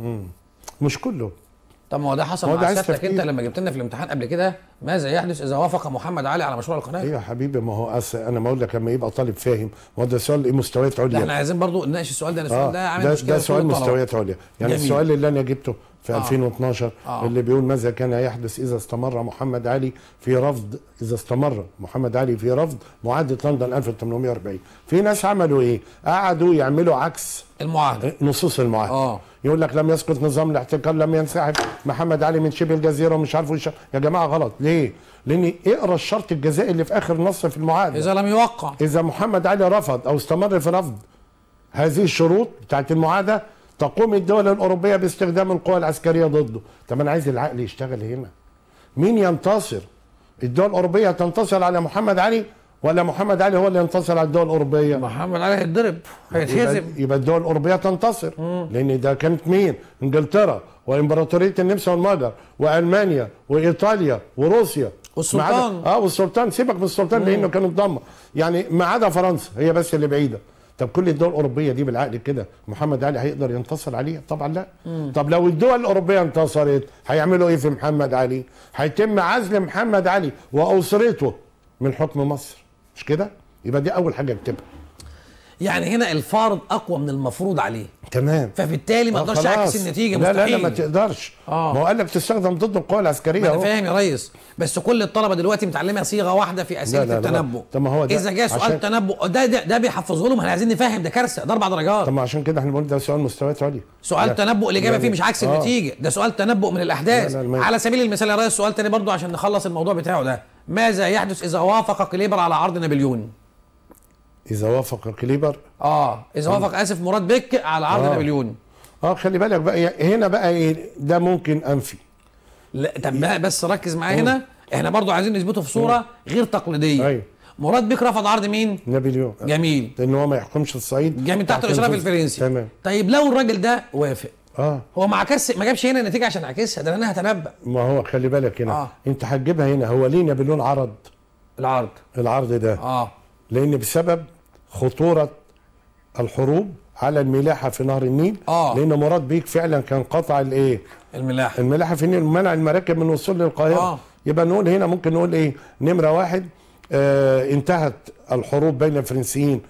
مش كله طب ما هو ده حصل ما هو ده مع عايز سيادتك تفكير. انت لما جبت لنا في الامتحان قبل كده ماذا يحدث اذا وافق محمد علي على مشروع القناه ايوه يا حبيبي ما هو أس... انا ما اقول لك لما يبقى طالب فاهم ما هو ده سؤال ايه مستويات لا عليا احنا عايزين برضو نناقش السؤال ده لأن السؤال اه ده عامل ده, مشكله ده في سؤال كل الطلبة. مستويات عليا يعني جميل. السؤال اللي انا جبته في آه. 2012 آه. اللي بيقول ماذا كان يحدث اذا استمر محمد علي في رفض اذا استمر محمد علي في رفض معاهده لندن 1840 في ناس عملوا ايه قعدوا يعملوا عكس المعاهده نصوص المعاهده آه. يقول لك لم يسقط نظام الاحتكار لم ينسحب محمد علي من شبه الجزيره ومش عارف وش يا جماعه غلط ليه؟ لان اقرا الشرط الجزائي اللي في اخر نص في المعاهده اذا لم يوقع إذا محمد علي رفض أو استمر في رفض هذه الشروط بتاعت المعاهدة تقوم الدول الأوروبية باستخدام القوى العسكرية ضده طب أنا عايز العقل يشتغل هنا مين ينتصر الدول الاوروبيه تنتصر على محمد علي ولا محمد علي هو اللي ينتصر على الدول الاوروبيه محمد علي هيتضرب يبقى, هيتهزم يبقى الدول الاوروبيه تنتصر لان ده كانت مين انجلترا وامبراطوريه النمسا والمجر والمانيا وايطاليا وروسيا والسلطان. ما عدا- اه والسلطان سيبك من السلطان لانه كانت ضمه يعني ما عدا فرنسا هي بس اللي بعيده طب كل الدول الاوروبيه دي بالعقل كده محمد علي هيقدر ينتصر عليها طبعا لا طب لو الدول الاوروبيه انتصرت هيعملوا ايه في محمد علي هيتم عزل محمد علي واسرته من حكم مصر مش كده يبقى دي اول حاجه اكتبها يعني هنا الفارض اقوى من المفروض عليه تمام فبالتالي ما آه اقدرش خلاص. اعكس النتيجه لا لا لا مستحيل ما تقدرش آه. ما هو قال لك تستخدم ضد القوى العسكريه ما انا اهو فاهم يا ريس بس كل الطلبه دلوقتي متعلمه صيغه واحده في اسئله لا لا لا. التنبؤ طب ما هو ده اذا جاء سؤال عشان- تنبؤ ده ده, ده بيحفظه لهم احنا عايزين نفهم ده كارثه ده اربع درجات طب ما عشان كده احنا بنقول ده سؤال مستويات عليا سؤال لا. تنبؤ الاجابه يعني- فيه مش عكس آه. النتيجه ده سؤال تنبؤ من الاحداث لا، لا، ما- على سبيل المثال يا ريس سؤال تاني برضو عشان نخلص الموضوع بتاعه ده ماذا يحدث اذا وافق كليبر على عرض نابليون اذا وافق كليبر اه اذا وافق اسف مراد بك على عرض آه. نابليون اه خلي بالك بقى هنا بقى ايه ده ممكن انفي لا طب بقى بس ركز معايا هنا احنا برضو عايزين نثبته في صوره غير تقليديه أيوة. مراد بك رفض عرض مين نابليون جميل لان هو ما يحكمش الصعيد جميل تحت الاشراف الجزء. الفرنسي تمام طيب لو الراجل ده وافق اه هو ما عكس ما جابش هنا النتيجه عشان عكسها ده انا هتنبأ ما هو خلي بالك هنا آه. آه. انت هتجيبها هنا هو ليه نابليون عرض العرض العرض ده اه لان بسبب خطوره الحروب على الملاحه في نهر النيل آه. لان مراد بيك فعلا كان قطع الايه الملاحه الملاحه في النيل منع المراكب من الوصول للقاهره آه. آه. يبقى نقول هنا ممكن نقول ايه نمره واحد آه انتهت الحروب بين الفرنسيين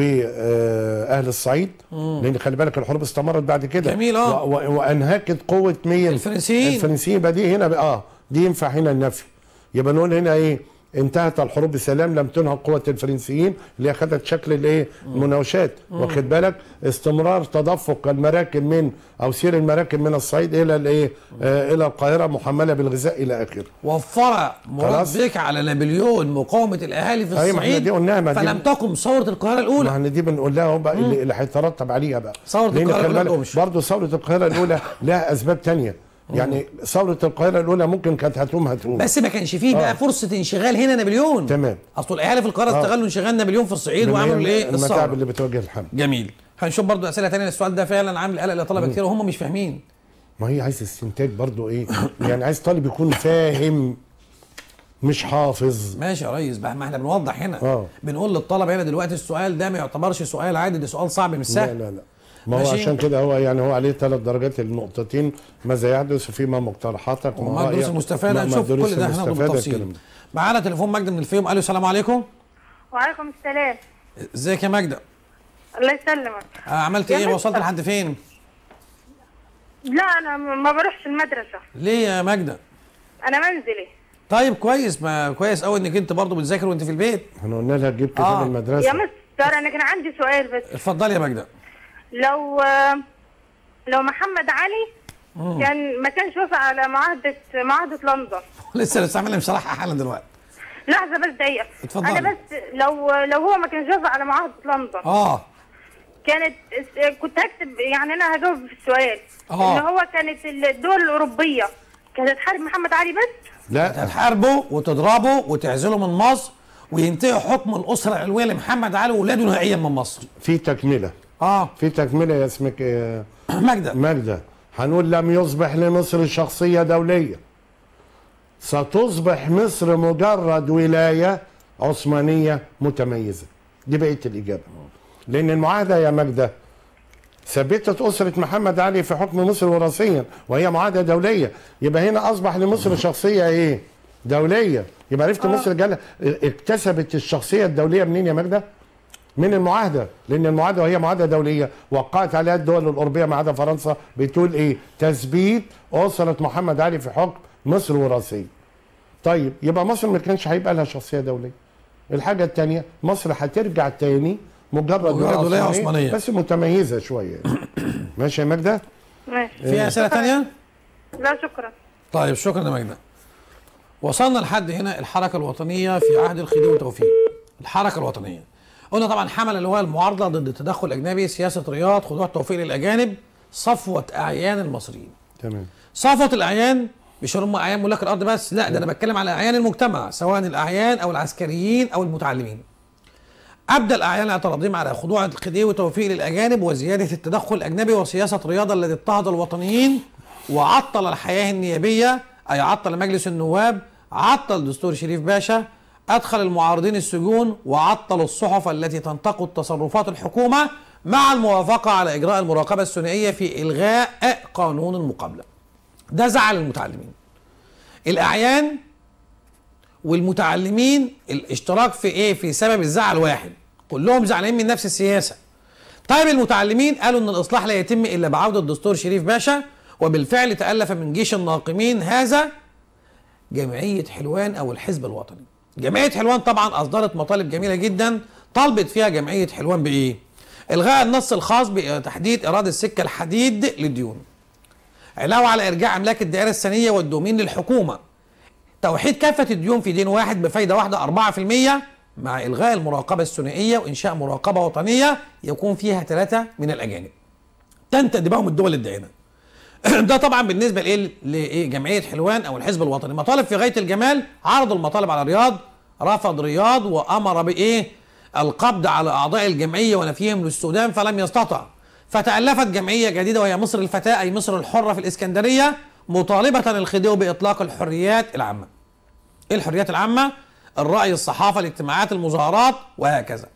واهل الصعيد لان خلي بالك الحروب استمرت بعد كده جميل، آه. و- و- وانهكت قوه مين الفرنسيين. الفرنسيين يبقى دي هنا بقى اه دي ينفع هنا النفي يبقى نقول هنا ايه انتهت الحروب بسلام لم تنهك قوة الفرنسيين اللي اخذت شكل الايه المناوشات واخد بالك استمرار تدفق المراكب من او سير المراكب من الصعيد الى الايه آه الى القاهرة محملة بالغذاء الى اخره وفر مراد خلاص. بك على نابليون مقاومه الاهالي في أيوة، ما احنا الصعيد دي قلناها، ما دي- فلم تقم ثوره القاهره الاولى ما احنا دي بنقول لها هو بقى اللي, اللي هيترتب عليها بقى ثورة لان القاهرة خلي الأولى بالك تقومش. برضه ثورة القاهرة الأولى لها أسباب تانية يعني ثورة القاهرة الأولى ممكن كانت هتقوم هتقوم بس ما كانش فيه بقى آه. فرصه انشغال هنا نابليون تمام. اصل الاهالي في القاهره استغلوا انشغال نابليون في الصعيد وعملوا الايه المتاعب الثوره اللي بتواجه الحمل جميل هنشوف برضو اسئله تانية السؤال ده فعلا عامل قلق لطلبه كتير وهم مش فاهمين ما هي عايز استنتاج برضو ايه يعني عايز طالب يكون فاهم مش حافظ ماشي يا ريس بقى ما احنا بنوضح هنا آه. بنقول للطلبه هنا دلوقتي السؤال ده ما يعتبرش سؤال عادي ده سؤال صعب مش لا سهل لا لا ما هو ماشي. عشان كده هو يعني هو عليه ثلاث درجات النقطتين ماذا يحدث فيما مقترحاتك وما الدروس المستفاده هنشوف كل ده هناخده بالتفصيل معانا تليفون مجد من الفيوم الو السلام عليكم وعليكم السلام ازيك يا ماجده الله يسلمك آه عملت يا ايه مستر. وصلت لحد فين لا انا م- ما بروحش المدرسه ليه يا ماجده انا منزلي طيب كويس ما كويس قوي انك انت برضه بتذاكر وانت في البيت احنا قلنا لها تجيب كتاب آه. يا المدرسه مستر انا كان عندي سؤال بس اتفضلي يا ماجده لو لو محمد علي كان ما كانش وافق على معاهده معاهده لندن لسه لسه عامل مشرحها حالا دلوقتي لحظه بس دقيقه اتفضلي. انا بس لو لو هو ما كانش وافق على معاهده لندن اه كانت كنت هكتب يعني انا هجاوب في السؤال آه. ان هو كانت الدول الاوروبيه كانت تحارب محمد علي بس لا هتحاربوا وتضربوا وتعزلوا من مصر وينتهي حكم الاسره العلويه لمحمد علي واولاده نهائيا من مصر في تكمله اه في تكمله يا اسمك إيه؟ ماجده ماجدة هنقول لم يصبح لمصر شخصية دولية ستصبح مصر مجرد ولاية عثمانية متميزة دي بقية الإجابة لأن المعاهدة يا ماجدة ثبتت أسرة محمد علي في حكم مصر وراثيا وهي معاهدة دولية يبقى هنا أصبح لمصر شخصية إيه؟ دولية يبقى عرفت مصر جال اكتسبت الشخصية الدولية منين يا ماجدة؟ من المعاهده لان المعاهده وهي معاهده دوليه وقعت عليها الدول الاوروبيه ما عدا فرنسا بتقول ايه؟ تثبيت اسره محمد علي في حكم مصر وراثيه. طيب يبقى مصر ما كانش هيبقى لها شخصيه دوليه. الحاجه الثانيه مصر هترجع تاني مجرد مجرد ولاية عثمانية. بس متميزه شويه ماشي يا ماجده؟ ماشي في اسئله تانية لا شكرا طيب شكرا يا ماجده وصلنا لحد هنا الحركه الوطنيه في عهد الخديوي وتوفيق الحركه الوطنيه قلنا طبعا حمل اللي هو المعارضه ضد التدخل الاجنبي سياسه رياض خضوع توفيق للاجانب صفوه اعيان المصريين تمام صفوه الاعيان مش هم اعيان ملاك الارض بس لا ده انا بتكلم على اعيان المجتمع سواء الاعيان او العسكريين او المتعلمين ابدا الاعيان الاعتراضين على خضوع الخديوي وتوفيق للاجانب وزياده التدخل الاجنبي وسياسه رياضه التي اضطهد الوطنيين وعطل الحياه النيابيه اي عطل مجلس النواب عطل دستور شريف باشا ادخل المعارضين السجون وعطل الصحف التي تنتقد تصرفات الحكومه مع الموافقه على اجراء المراقبه الثنائيه في الغاء قانون المقابله ده زعل المتعلمين الاعيان والمتعلمين الاشتراك في ايه في سبب الزعل واحد كلهم زعلانين من نفس السياسه طيب المتعلمين قالوا ان الاصلاح لا يتم الا بعوده دستور شريف باشا وبالفعل تالف من جيش الناقمين هذا جمعيه حلوان او الحزب الوطني جمعيه حلوان طبعا اصدرت مطالب جميله جدا طالبت فيها جمعيه حلوان بايه الغاء النص الخاص بتحديد اراده السكه الحديد للديون علاوه على ارجاع املاك الدائره السنيه والدومين للحكومه توحيد كافة الديون في دين واحد بفايدة واحدة 4% مع إلغاء المراقبة الثنائية وإنشاء مراقبة وطنية يكون فيها ثلاثة من الأجانب تنتدي بهم الدول الدائنة ده طبعا بالنسبة لإيه لإيه جمعية حلوان أو الحزب الوطني مطالب في غاية الجمال عرضوا المطالب على رياض رفض رياض وأمر بإيه القبض على أعضاء الجمعية ونفيهم للسودان فلم يستطع فتألفت جمعية جديدة وهي مصر الفتاة أي مصر الحرة في الإسكندرية مطالبة الخديوي بإطلاق الحريات العامة ايه الحريات العامة؟ الرأي الصحافة الاجتماعات المظاهرات وهكذا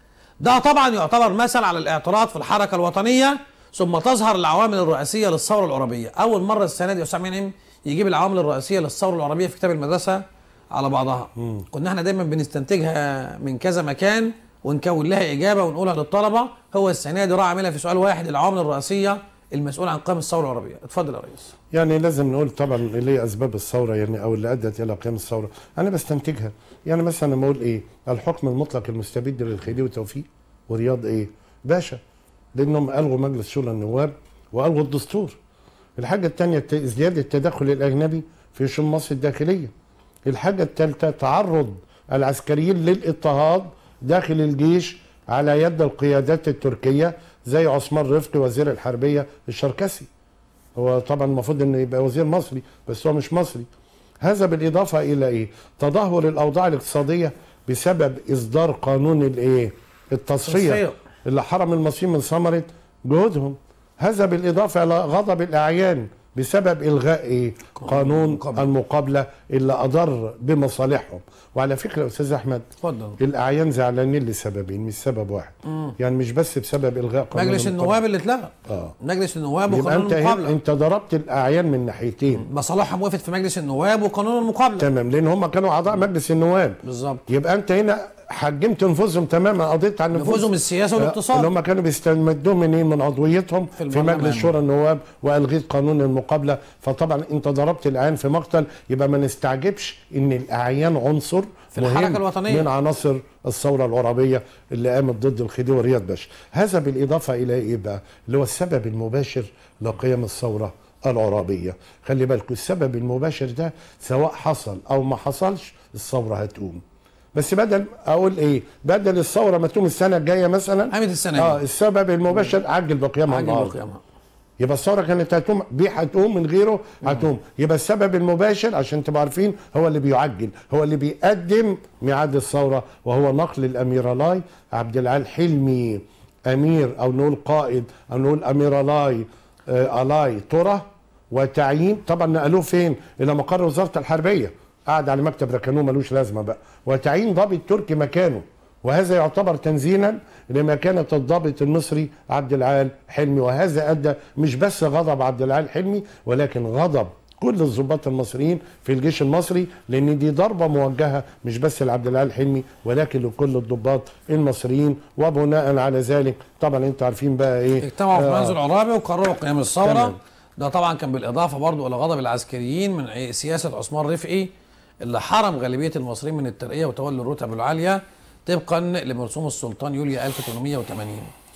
ده طبعا يعتبر مثل على الاعتراض في الحركة الوطنية ثم تظهر العوامل الرئيسية للثورة العربية أول مرة السنة دي يا أستاذ منعم يجيب العوامل الرئيسية للثورة العربية في كتاب المدرسة على بعضها كنا احنا دايما بنستنتجها من كذا مكان ونكون لها إجابة ونقولها للطلبة هو السنة دي راح عاملها في سؤال واحد العوامل الرئيسية المسؤولة عن قيام الثورة العربية اتفضل يا ريس يعني لازم نقول طبعا اللي هي اسباب الثوره يعني او اللي ادت الى قيام الثوره انا بستنتجها يعني مثلا لما اقول ايه الحكم المطلق المستبد للخديوي توفيق ورياض ايه باشا لانهم الغوا مجلس شورى النواب والغوا الدستور الحاجه الثانيه زياده التدخل الاجنبي في شؤون مصر الداخليه الحاجه الثالثه تعرض العسكريين للاضطهاد داخل الجيش على يد القيادات التركيه زي عثمان رفقي وزير الحربيه الشركسي هو طبعا المفروض انه يبقى وزير مصري بس هو مش مصري هذا بالاضافه الى ايه تدهور الاوضاع الاقتصاديه بسبب اصدار قانون الايه التصفيه تصفية. اللي حرم المصريين من ثمره جهودهم هذا بالاضافه الى غضب الاعيان بسبب الغاء ايه قانون المقابلة. المقابله اللي اضر بمصالحهم وعلى فكره يا استاذ احمد اتفضل الاعيان زعلانين لسببين مش سبب واحد يعني مش بس بسبب الغاء قانون مجلس المقابلة. النواب اللي اتلغى اه مجلس النواب يبقى وقانون انت هنا المقابله انت ضربت الاعيان من ناحيتين مصالحهم وقفت في مجلس النواب وقانون المقابله تمام لان هم كانوا اعضاء مجلس النواب بالظبط يبقى انت هنا حجمت نفوذهم تماما قضيت عن نفوذهم نفوذهم السياسي اللي والاقتصاد هم كانوا بيستمدوا منين من عضويتهم في في, البرلمان. مجلس شورى النواب والغيت قانون المقابله فطبعا انت ضربت الاعيان في مقتل يبقى ما نستعجبش ان الاعيان عنصر في الحركة مهم الوطنية. من عناصر الثوره العربيه اللي قامت ضد الخديوي رياض باشا هذا بالاضافه الى ايه بقى اللي هو السبب المباشر لقيام الثوره العربيه خلي بالكم السبب المباشر ده سواء حصل او ما حصلش الثوره هتقوم بس بدل اقول ايه بدل الثوره ما تقوم السنه الجايه مثلا قامت السنه اه دي السبب المباشر عجل بقيامها عجل النهارده بقيامها يبقى الثوره كانت هتقوم بيه هتقوم من غيره هتقوم يبقى السبب المباشر عشان تبقوا عارفين هو اللي بيعجل هو اللي بيقدم ميعاد الثوره وهو نقل الامير لاي عبد العال حلمي امير او نقول قائد او نقول امير لاي آه الاي ترى وتعيين طبعا نقلوه فين الى مقر وزاره الحربيه قعد على مكتب ركنوه ملوش لازمه بقى وتعيين ضابط تركي مكانه وهذا يعتبر تنزيلا لمكانة الضابط المصري عبد العال حلمي وهذا أدى مش بس غضب عبد العال حلمي ولكن غضب كل الضباط المصريين في الجيش المصري لان دي ضربه موجهه مش بس لعبد العال حلمي ولكن لكل الضباط المصريين وبناء على ذلك طبعا انتوا عارفين بقى ايه اجتمعوا في آه، منزل عرابي وقرروا قيام الثوره تمام. ده طبعا كان بالاضافه برضو الى غضب العسكريين من عي- سياسه عثمان رفقي اللي حرم غالبيه المصريين من الترقيه وتولي الرتب العاليه طبقا لمرسوم السلطان يوليو 1880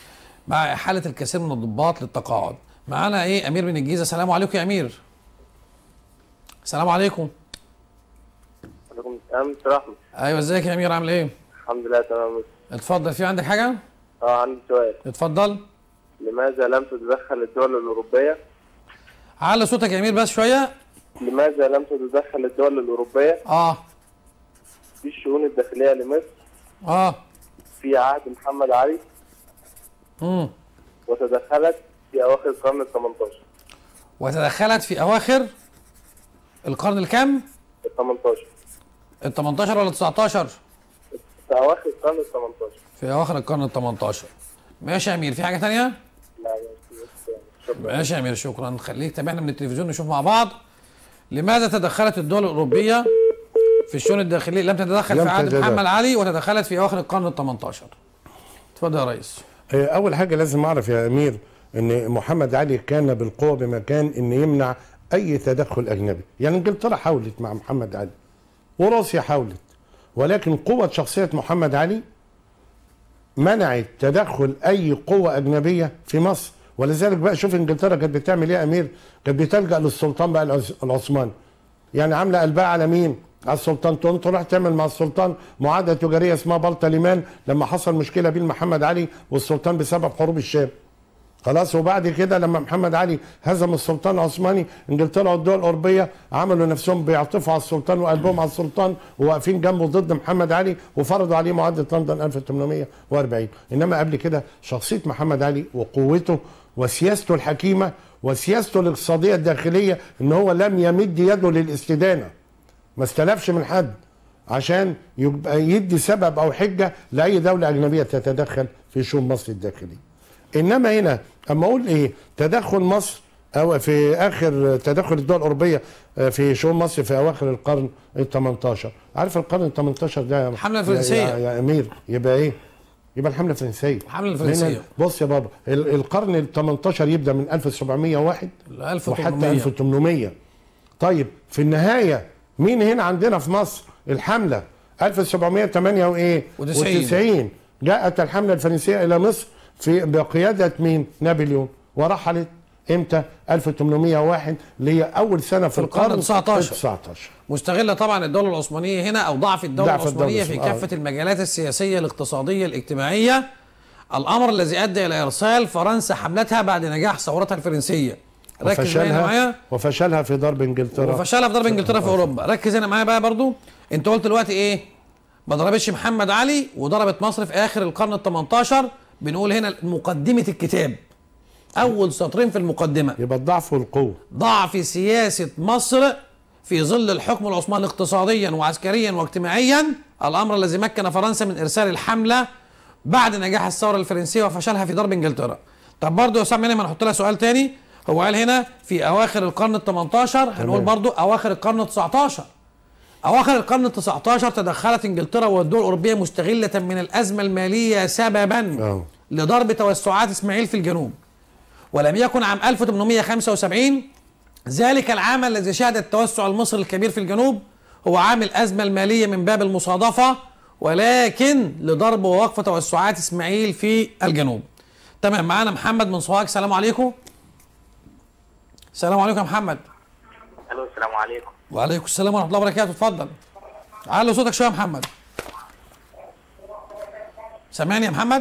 مع احاله الكثير من الضباط للتقاعد معانا ايه امير من الجيزه السلام عليكم يا امير السلام عليكم عليكم السلام مستر احمد ايوه ازيك يا امير عامل ايه الحمد لله تمام اتفضل في عندك حاجه اه عندي سؤال اتفضل لماذا لم تتدخل الدول الاوروبيه على صوتك يا امير بس شويه لماذا لم تتدخل الدول الأوروبية اه في الشؤون الداخلية لمصر اه في عهد محمد علي امم وتدخلت في أواخر القرن ال 18 وتدخلت في اواخر القرن الكام؟ ال 18 ال 18 ولا 19 في أواخر القرن ال 18 في اواخر القرن ال 18 ماشي يا امير في حاجه تانية لا بس- شكرا ماشي يا امير شكرا خليك تابعنا من التلفزيون نشوف مع بعض لماذا تدخلت الدول الاوروبيه في الشؤون الداخليه لم تتدخل لم في عهد تتدخل. محمد علي وتدخلت في اواخر القرن ال 18 اتفضل يا ريس آه، اول حاجه لازم اعرف يا امير ان محمد علي كان بالقوه بمكان ان يمنع اي تدخل اجنبي يعني انجلترا حاولت مع محمد علي وروسيا حاولت ولكن قوه شخصيه محمد علي منعت تدخل اي قوه اجنبيه في مصر ولذلك بقى شوف انجلترا كانت بتعمل ايه يا امير كانت بتلجا للسلطان بقى العث- العثماني يعني عامله قلبها على مين على السلطان تقوم تروح تعمل مع السلطان معاهده تجاريه اسمها بلطة ليمان لما حصل مشكله بين محمد علي والسلطان بسبب حروب الشام خلاص وبعد كده لما محمد علي هزم السلطان العثماني انجلترا والدول الاوروبيه عملوا نفسهم بيعطفوا على السلطان وقلبهم على السلطان وواقفين جنبه ضد محمد علي وفرضوا عليه معاهده لندن 1840 انما قبل كده شخصيه محمد علي وقوته وسياسته الحكيمه وسياسته الاقتصاديه الداخليه ان هو لم يمد يده للاستدانه ما استلفش من حد عشان يبقى يدي سبب او حجه لاي دوله اجنبيه تتدخل في شؤون مصر الداخليه. انما هنا اما اقول ايه تدخل مصر او في اخر تدخل الدول الاوروبيه آه، في شؤون مصر في اواخر القرن ال 18 عارف القرن ال 18 ده يا- الحملة يا- الفرنسية. يا, يا امير يبقى ايه؟ يبقى الحمله الفرنسيه الحملة الفرنسية. لأن- بص يا بابا ال- القرن ال 18 يبدا من 1701 ل وحتى 1800 1800 طيب في النهايه مين هنا عندنا في مصر الحمله 1708 وايه وتسعين. وتسعين. جاءت الحمله الفرنسيه الى مصر في بقياده مين نابليون ورحلت امتى 1801 اللي هي اول سنه في القرن القرن 19. 19 مستغله طبعا الدوله العثمانيه هنا او ضعف الدوله ضعف الدولة العثمانيه في العثمانية. كافه المجالات السياسيه الاقتصاديه الاجتماعيه الامر الذي ادى الى ارسال فرنسا حملتها بعد نجاح ثورتها الفرنسيه ركز بقى هنا معايا وفشلها وفشلها في ضرب انجلترا وفشلها في ضرب انجلترا في اوروبا ركز هنا معايا بقى برضو انت قلت دلوقتي ايه ما ضربتش محمد علي وضربت مصر في اخر القرن ال 18 بنقول هنا مقدمه الكتاب اول سطرين في المقدمه يبقى الضعف والقوه ضعف سياسة مصر في ظل الحكم العثماني اقتصاديا وعسكريا واجتماعيا الأمر الذي مكن فرنسا من إرسال الحملة بعد نجاح الثورة الفرنسية وفشلها في ضرب إنجلترا طب برضه يا أسامة هنا ما نحط لها سؤال تاني هو قال هنا في أواخر القرن ال 18 هنقول برضه أواخر القرن ال 19 أواخر القرن ال 19 تدخلت إنجلترا والدول الأوروبية مستغلة من الأزمة المالية سببا آه. لضرب توسعات إسماعيل في الجنوب ولم يكن عام 1875 ذلك العام الذي شهد التوسع المصري الكبير في الجنوب هو عام الأزمة المالية من باب المصادفة ولكن لضرب ووقف توسعات إسماعيل في الجنوب تمام معانا محمد من سوهاج السلام عليكم السلام عليكم يا محمد الو السلام عليكم وعليكم السلام ورحمة الله وبركاته اتفضل علي صوتك شوية يا محمد سامعني يا محمد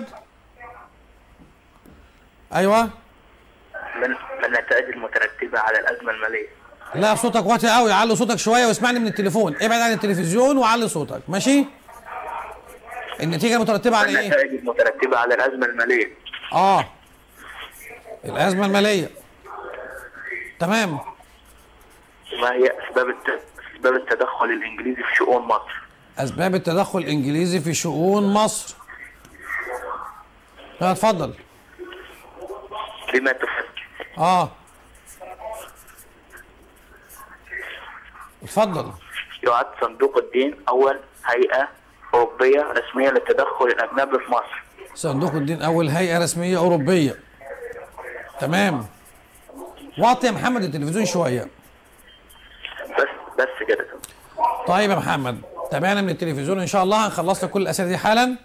ايوه من من النتائج المترتبه على الازمه الماليه لا صوتك واطي قوي علي صوتك شويه واسمعني من التليفون ابعد عن التلفزيون وعلي صوتك ماشي النتيجه المترتبه على ايه النتائج المترتبه على الازمه الماليه اه الازمه الماليه تمام ما هي اسباب الت... اسباب التدخل الانجليزي في شؤون مصر اسباب التدخل الانجليزي في شؤون مصر لا اتفضل بما تفكر اه اتفضل يعد صندوق الدين اول هيئه اوروبيه رسميه للتدخل الاجنبي في مصر صندوق الدين اول هيئه رسميه اوروبيه تمام واطي يا محمد التلفزيون شويه بس بس كده طيب يا محمد تابعنا من التلفزيون ان شاء الله هنخلص لك كل الاسئله دي حالا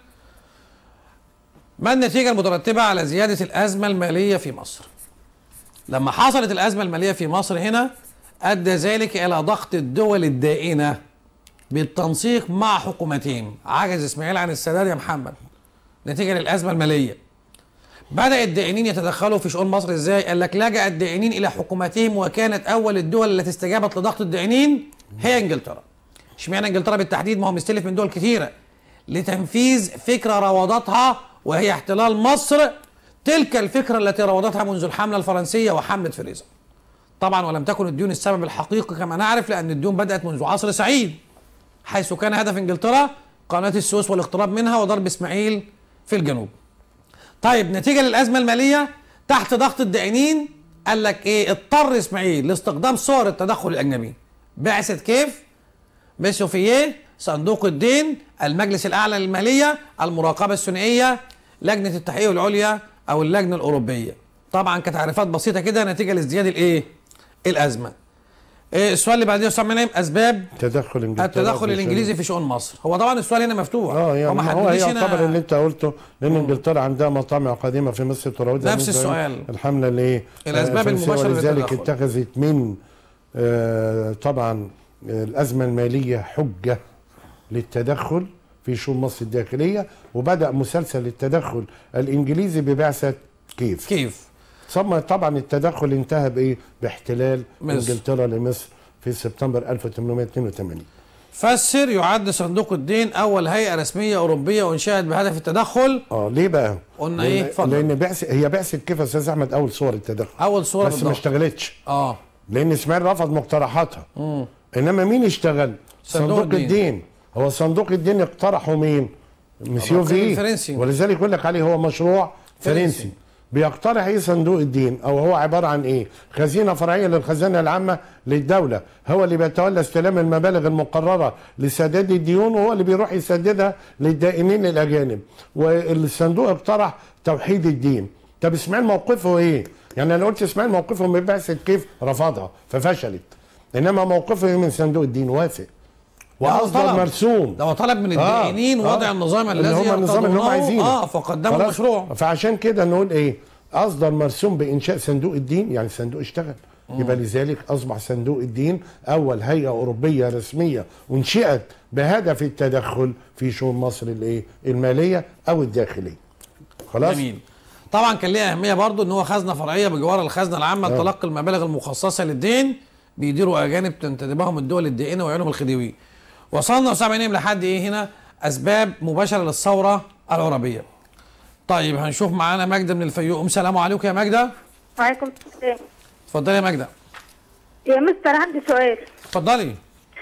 ما النتيجه المترتبه على زياده الازمه الماليه في مصر لما حصلت الازمه الماليه في مصر هنا ادى ذلك الى ضغط الدول الدائنه بالتنسيق مع حكومتين عجز اسماعيل عن السداد يا محمد نتيجه للازمه الماليه بدأ الدائنين يتدخلوا في شؤون مصر ازاي؟ قال لك لجأ الدائنين إلى حكوماتهم وكانت أول الدول التي استجابت لضغط الدائنين هي إنجلترا. اشمعنى إنجلترا بالتحديد؟ ما هو مستلف من دول كثيرة. لتنفيذ فكرة راودتها وهي احتلال مصر تلك الفكرة التي راودتها منذ الحملة الفرنسية وحملة فريزر. طبعا ولم تكن الديون السبب الحقيقي كما نعرف لأن الديون بدأت منذ عصر سعيد حيث كان هدف إنجلترا قناة السويس والاقتراب منها وضرب إسماعيل في الجنوب. طيب نتيجه للازمه الماليه تحت ضغط الدائنين قال لك ايه اضطر اسماعيل لاستخدام صور التدخل الاجنبي بعثه كيف بسوفييه صندوق الدين المجلس الاعلى للماليه المراقبه الثنائيه لجنه التحقيق العليا او اللجنه الاوروبيه طبعا كتعريفات بسيطه كده نتيجه لازدياد الايه الازمه إيه السؤال اللي بعديه يا استاذ منعم اسباب تدخل انجلترا التدخل في الانجليزي في شؤون مصر هو طبعا السؤال هنا مفتوح اه يعني هو ما ما هو حددليش يعتبر هنا اللي انت قلته لان انجلترا عندها مطامع قديمه في مصر تراودها نفس من السؤال. الحمله اللي ايه الأسباب آه، الفرنسية المباشرة ولذلك للتدخل. اتخذت من آه طبعا آه، الازمه الماليه حجه للتدخل في شؤون مصر الداخليه وبدا مسلسل التدخل الانجليزي ببعثه كيف كيف ثم طبعا التدخل انتهى بايه باحتلال مصر. انجلترا لمصر في سبتمبر 1882 فسر يعد صندوق الدين اول هيئه رسميه اوروبيه وانشات بهدف التدخل اه ليه بقى؟ قلنا لأن- إيه؟ اتفضل. لان بعث هي بعثه كيف يا استاذ احمد اول صور التدخل اول صوره بس ما بالضبط اشتغلتش اه لان اسماعيل رفض مقترحاتها انما مين اشتغل؟ صندوق صندوق الدين. الدين, هو صندوق الدين اقترحه مين؟ مسيو الرقيب في الفرنسي. ولذلك يقول لك عليه هو مشروع فرنسي. فرنسي بيقترح ايه صندوق الدين او هو عباره عن ايه؟ خزينه فرعيه للخزانه العامه للدوله، هو اللي بيتولى استلام المبالغ المقرره لسداد الديون وهو اللي بيروح يسددها للدائنين الاجانب، والصندوق اقترح توحيد الدين. طب اسماعيل موقفه ايه؟ يعني انا قلت اسماعيل موقفه من بعثه كيف رفضها ففشلت. انما موقفه إيه من صندوق الدين وافق. ده هو واصدر طلب. مرسوم ده هو طلب من الدائنين آه، وضع آه. النظام اللي الذي هم النظام اللي هم يرتضونه. عايزينه اه فقدموا خلاص؟ مشروع فعشان كده نقول ايه اصدر مرسوم بانشاء صندوق الدين يعني صندوق اشتغل يبقى لذلك اصبح صندوق الدين اول هيئه اوروبيه رسميه انشئت بهدف التدخل في شؤون مصر الايه الماليه او الداخليه خلاص جميل طبعا كان ليه اهميه برضو ان هو خزنه فرعيه بجوار الخزنه العامه لتلقي المبالغ المخصصه للدين بيديروا اجانب تنتدبهم الدول الدائنه ويعينهم الخديوي وصلنا يا استاذ منعم لحد ايه هنا اسباب مباشره للثوره العربيه طيب هنشوف معانا ماجده من الفيوم السلام عليكم يا ماجده وعليكم السلام اتفضلي يا ماجده يا مستر عندي سؤال اتفضلي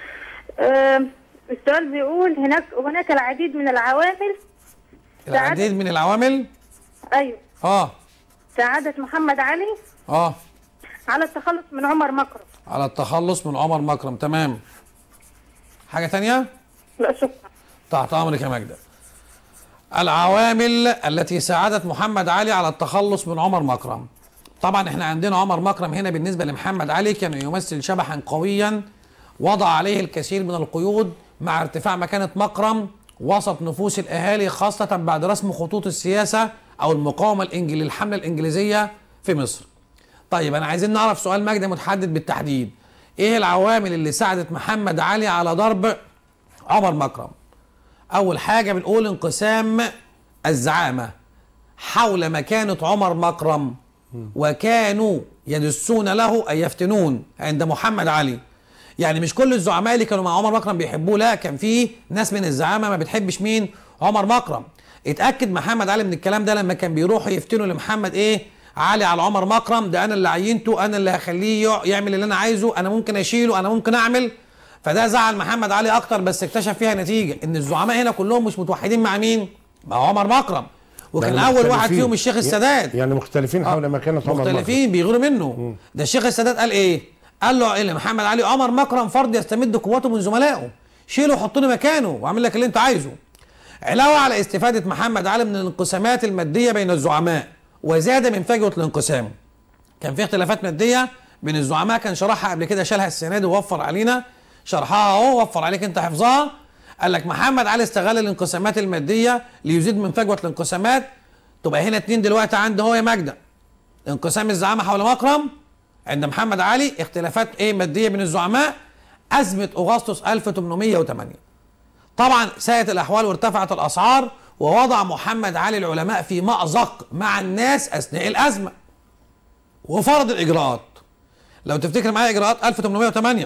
آم، السؤال بيقول هناك هناك العديد من العوامل العديد من العوامل ايوه اه ساعدت محمد علي اه على التخلص من عمر مكرم على التخلص من عمر مكرم تمام حاجه تانية لا شكرا تحت امرك يا ماجده العوامل التي ساعدت محمد علي على التخلص من عمر مكرم طبعا احنا عندنا عمر مكرم هنا بالنسبه لمحمد علي كان يمثل شبحا قويا وضع عليه الكثير من القيود مع ارتفاع مكانه مكرم وسط نفوس الاهالي خاصه بعد رسم خطوط السياسه او المقاومه الانجليزيه للحمله الانجليزيه في مصر طيب انا عايزين نعرف سؤال مجدي متحدد بالتحديد ايه العوامل اللي ساعدت محمد علي على ضرب عمر مكرم اول حاجه بنقول انقسام الزعامه حول مكانه عمر مكرم وكانوا يدسون له اي يفتنون عند محمد علي يعني مش كل الزعماء اللي كانوا مع عمر مكرم بيحبوه لا كان في ناس من الزعامه ما بتحبش مين عمر مكرم اتاكد محمد علي من الكلام ده لما كان بيروحوا يفتنوا لمحمد ايه علي على عمر مكرم ده انا اللي عينته انا اللي هخليه يع- يعمل اللي انا عايزه انا ممكن اشيله انا ممكن اعمل فده زعل محمد علي اكتر بس اكتشف فيها نتيجه ان الزعماء هنا كلهم مش متوحدين مع مين مع عمر مكرم وكان يعني اول واحد مختلفين. فيهم الشيخ السادات يعني مختلفين حول مكانه عمر مكرم. مختلفين بيغيروا منه ده الشيخ السادات قال ايه قال له ايه محمد علي عمر مكرم فرد يستمد قوته من زملائه شيله وحطني مكانه واعمل لك اللي انت عايزه علاوه على استفاده محمد علي من الانقسامات الماديه بين الزعماء وزاد من فجوه الانقسام كان في اختلافات ماديه بين الزعماء كان شرحها قبل كده شالها السنه دي ووفر علينا شرحها اهو وفر عليك انت حفظها قال لك محمد علي استغل الانقسامات الماديه ليزيد من فجوه الانقسامات تبقى هنا اتنين دلوقتي عندي هو يا ماجده انقسام الزعامه حول مكرم عند محمد علي اختلافات ايه ماديه بين الزعماء ازمه اغسطس 1808 طبعا ساءت الاحوال وارتفعت الاسعار ووضع محمد علي العلماء في مأزق مع الناس أثناء الأزمة وفرض الإجراءات لو تفتكر معايا إجراءات 1808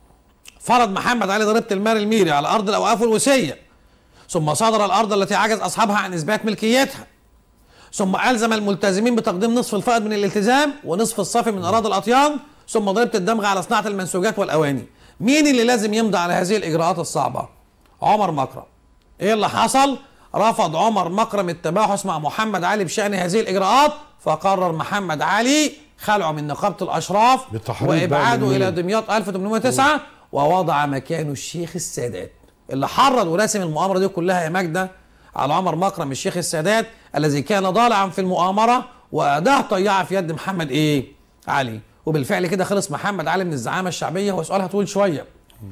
فرض محمد علي ضريبة المال الميري على أرض الأوقاف والوسية ثم صدر الأرض التي عجز أصحابها عن إثبات ملكيتها ثم ألزم الملتزمين بتقديم نصف الفائض من الالتزام ونصف الصافي من أراضي الأطيان ثم ضريبة الدمغ على صناعة المنسوجات والأواني مين اللي لازم يمضي على هذه الإجراءات الصعبة؟ عمر مكرم إيه اللي حصل؟ رفض عمر مكرم التباحث مع محمد علي بشأن هذه الإجراءات فقرر محمد علي خلعه من نقابة الأشراف بالتحريض بقى وإبعاده من إلى مين؟ دمياط 1809 ووضع مكانه الشيخ السادات اللي حرض ورسم المؤامرة دي كلها يا ماجدة على عمر مكرم الشيخ السادات الذي كان ضالعا في المؤامرة وأداه طيعة في يد محمد إيه؟ علي وبالفعل كده خلص محمد علي من الزعامة الشعبية هو سؤالها طويل شوية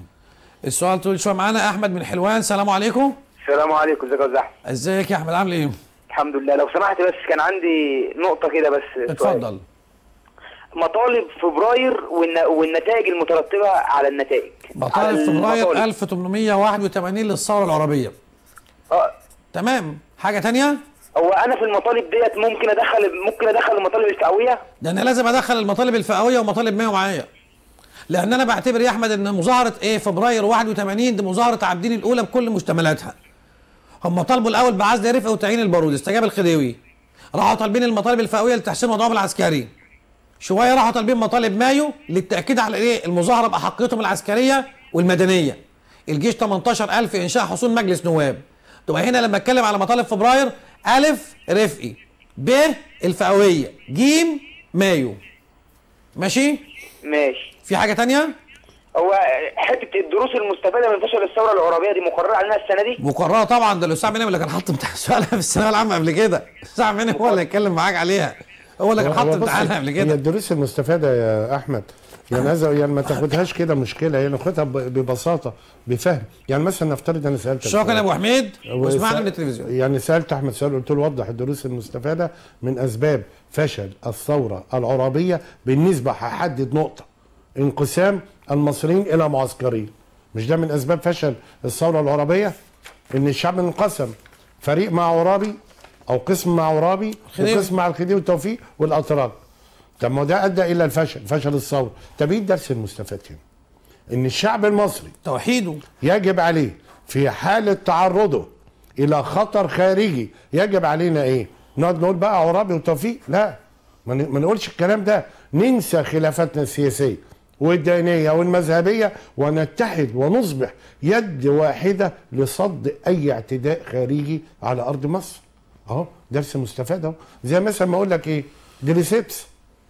السؤال طويل شوية معانا أحمد من حلوان سلام عليكم السلام عليكم ازيك يا استاذ احمد ازيك يا أحمد عامل إيه؟ الحمد لله لو سمحت بس كان عندي نقطة كده بس سؤال. اتفضل مطالب فبراير والن... والنتائج المترتبة على النتائج مطالب على فبراير المطالب. 1881 للثورة العربية اه تمام حاجة تانية؟ هو انا في المطالب ديت ممكن ادخل ممكن ادخل المطالب الفئوية ده انا لازم ادخل المطالب الفئويه ومطالب 100 معايا لان انا بعتبر يا احمد ان مظاهره ايه فبراير 81 دي مظاهره عابدين الاولى بكل مشتملاتها هم طالبوا الاول بعزل رفقه وتعيين البارود استجاب الخديوي راحوا طالبين المطالب الفئويه لتحسين وضعهم العسكري شويه راحوا طالبين مطالب مايو للتاكيد على ايه المظاهره باحقيتهم العسكريه والمدنيه الجيش 18000 انشاء حصول مجلس نواب تبقى هنا لما اتكلم على مطالب فبراير الف رفقي ب الفئويه جيم مايو ماشي ماشي في حاجه تانية هو حتة الدروس المستفادة من فشل الثورة العربية دي مقررة علينا السنة دي مقرره طبعا ده الاستاذ منعم اللي كان حاطط امتحان سؤالها في الثانويه العامه قبل كده الاستاذ منعم هو اللي هيتكلم معاك عليها هو اللي كان هو حاطط بص، امتحانها قبل هي كده الدروس المستفاده يا احمد يعني هذا يعني ما تاخدهاش كده مشكله يعني خدها ب- ببساطه بفهم يعني مثلا نفترض انا سالتك شكرا يا ابو حميد واسمعنا وسأل- من التلفزيون يعني سالت احمد سؤال قلت له وضح الدروس المستفاده من اسباب فشل الثوره العربيه بالنسبه هحدد نقطه انقسام المصريين الى معسكرين مش ده من اسباب فشل الثوره العربيه ان الشعب انقسم فريق مع عرابي او قسم مع عرابي خديوي. وقسم مع الخديوي والتوفيق والاتراك طب ما ده ادى الى الفشل فشل الثوره طب ايه الدرس المستفاد هنا ان الشعب المصري توحيده يجب عليه في حالة تعرضه إلى خطر خارجي يجب علينا إيه؟ نقعد نقول بقى عرابي وتوفيق؟ لا ما ن- ما نقولش الكلام ده ننسى خلافاتنا السياسية والدينية والمذهبية ونتحد ونصبح يد واحدة لصد أي اعتداء خارجي على أرض مصر أهو درس مستفاد أهو زي مثلا ما أقول لك إيه؟ ديليسيبس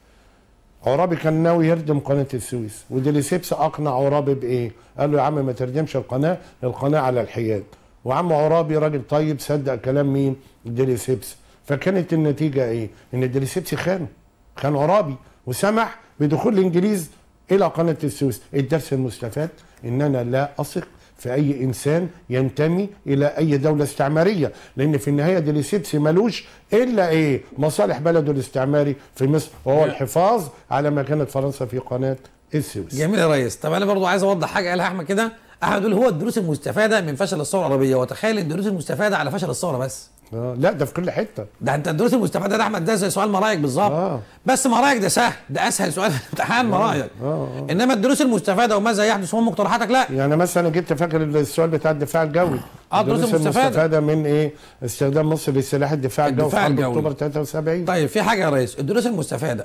عرابي كان ناوي يردم قناه السويس وديليسيبس اقنع عرابي بايه؟ قال له يا عم ما تردمش القناه القناه على الحياد وعم عرابي راجل طيب صدق كلام مين؟ ديليسيبس فكانت النتيجه ايه؟ ان ديليسيبس خان خان عرابي وسمح بدخول الانجليز الى قناه السويس الدرس المستفاد ان انا لا اثق في اي انسان ينتمي الى اي دوله استعماريه لان في النهايه ديليسيبس ملوش الا ايه مصالح بلده الاستعماري في مصر وهو الحفاظ على مكانه فرنسا في قناه السويس جميل يا ريس طب انا برضو عايز اوضح حاجه قالها احمد كده احمد يقول هو الدروس المستفاده من فشل الثوره العربيه وتخيل الدروس المستفاده على فشل الثوره بس آه لا ده في كل حته ده انت الدروس المستفاده ده احمد ده زي سؤال مرايك بالظبط آه. بس مرايك ده سهل ده اسهل سؤال في الامتحان مرايك انما الدروس المستفاده وماذا يحدث هم مقترحاتك لا يعني مثلا جيت فاكر السؤال بتاع الدفاع الجوي آه، الدروس المستفادة. المستفاده من ايه استخدام مصر لسلاح الدفاع الجوي في الدفاع حرب الجوي. اكتوبر 73 طيب في حاجه يا ريس الدروس المستفاده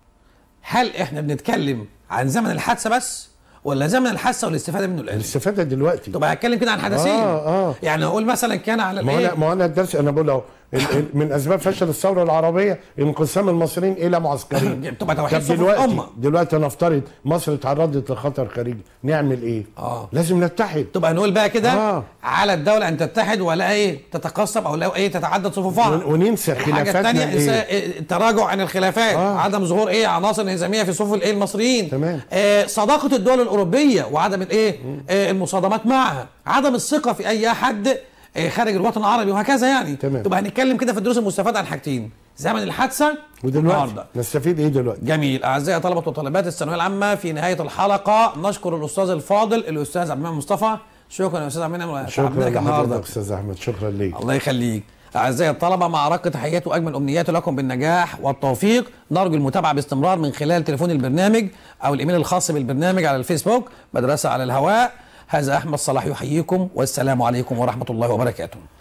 هل احنا بنتكلم عن زمن الحادثه بس ولا زمن الحادثه والاستفاده منه الان الاستفاده دلوقتي طب هتكلم كده عن حدثين آه، آه. يعني اقول مثلا كان على ما انا الايه ما انا الدرس انا بقول اهو ال- ال- من اسباب فشل الثوره العربيه انقسام المصريين الى معسكرين طب توحيد طب صفوف دلوقتي الامه دلوقتي نفترض مصر اتعرضت لخطر خارجي نعمل ايه؟ آه. لازم نتحد تبقى نقول بقى كده آه. على الدوله ان تتحد ولا ايه تتقسم او لا ايه تتعدد صفوفها ون- وننسى الحاجه خلافاتنا الثانيه ايه؟ التراجع عن الخلافات آه. عدم ظهور ايه عناصر انهزاميه في صفوف الايه المصريين تمام. آه صداقه الدول الاوروبيه وعدم الايه آه المصادمات معها عدم الثقه في اي احد آه خارج الوطن العربي وهكذا يعني تمام. تبقى هنتكلم كده في الدروس المستفاده عن حاجتين زمن الحادثه ودلوقتي والنهارده نستفيد ايه دلوقتي؟ جميل اعزائي طلبه وطالبات الثانويه العامه في نهايه الحلقه نشكر الاستاذ الفاضل الاستاذ عبد المنعم مصطفى شكرا يا استاذ عبد المنعم شكرا تعبناك لحضرتك النهارده استاذ احمد شكرا ليك الله يخليك أعزائي الطلبة مع رق تحيات وأجمل أمنياتي لكم بالنجاح والتوفيق نرجو المتابعة باستمرار من خلال تليفون البرنامج أو الإيميل الخاص بالبرنامج على الفيسبوك مدرسة على الهواء هذا أحمد صلاح يحييكم والسلام عليكم ورحمة الله وبركاته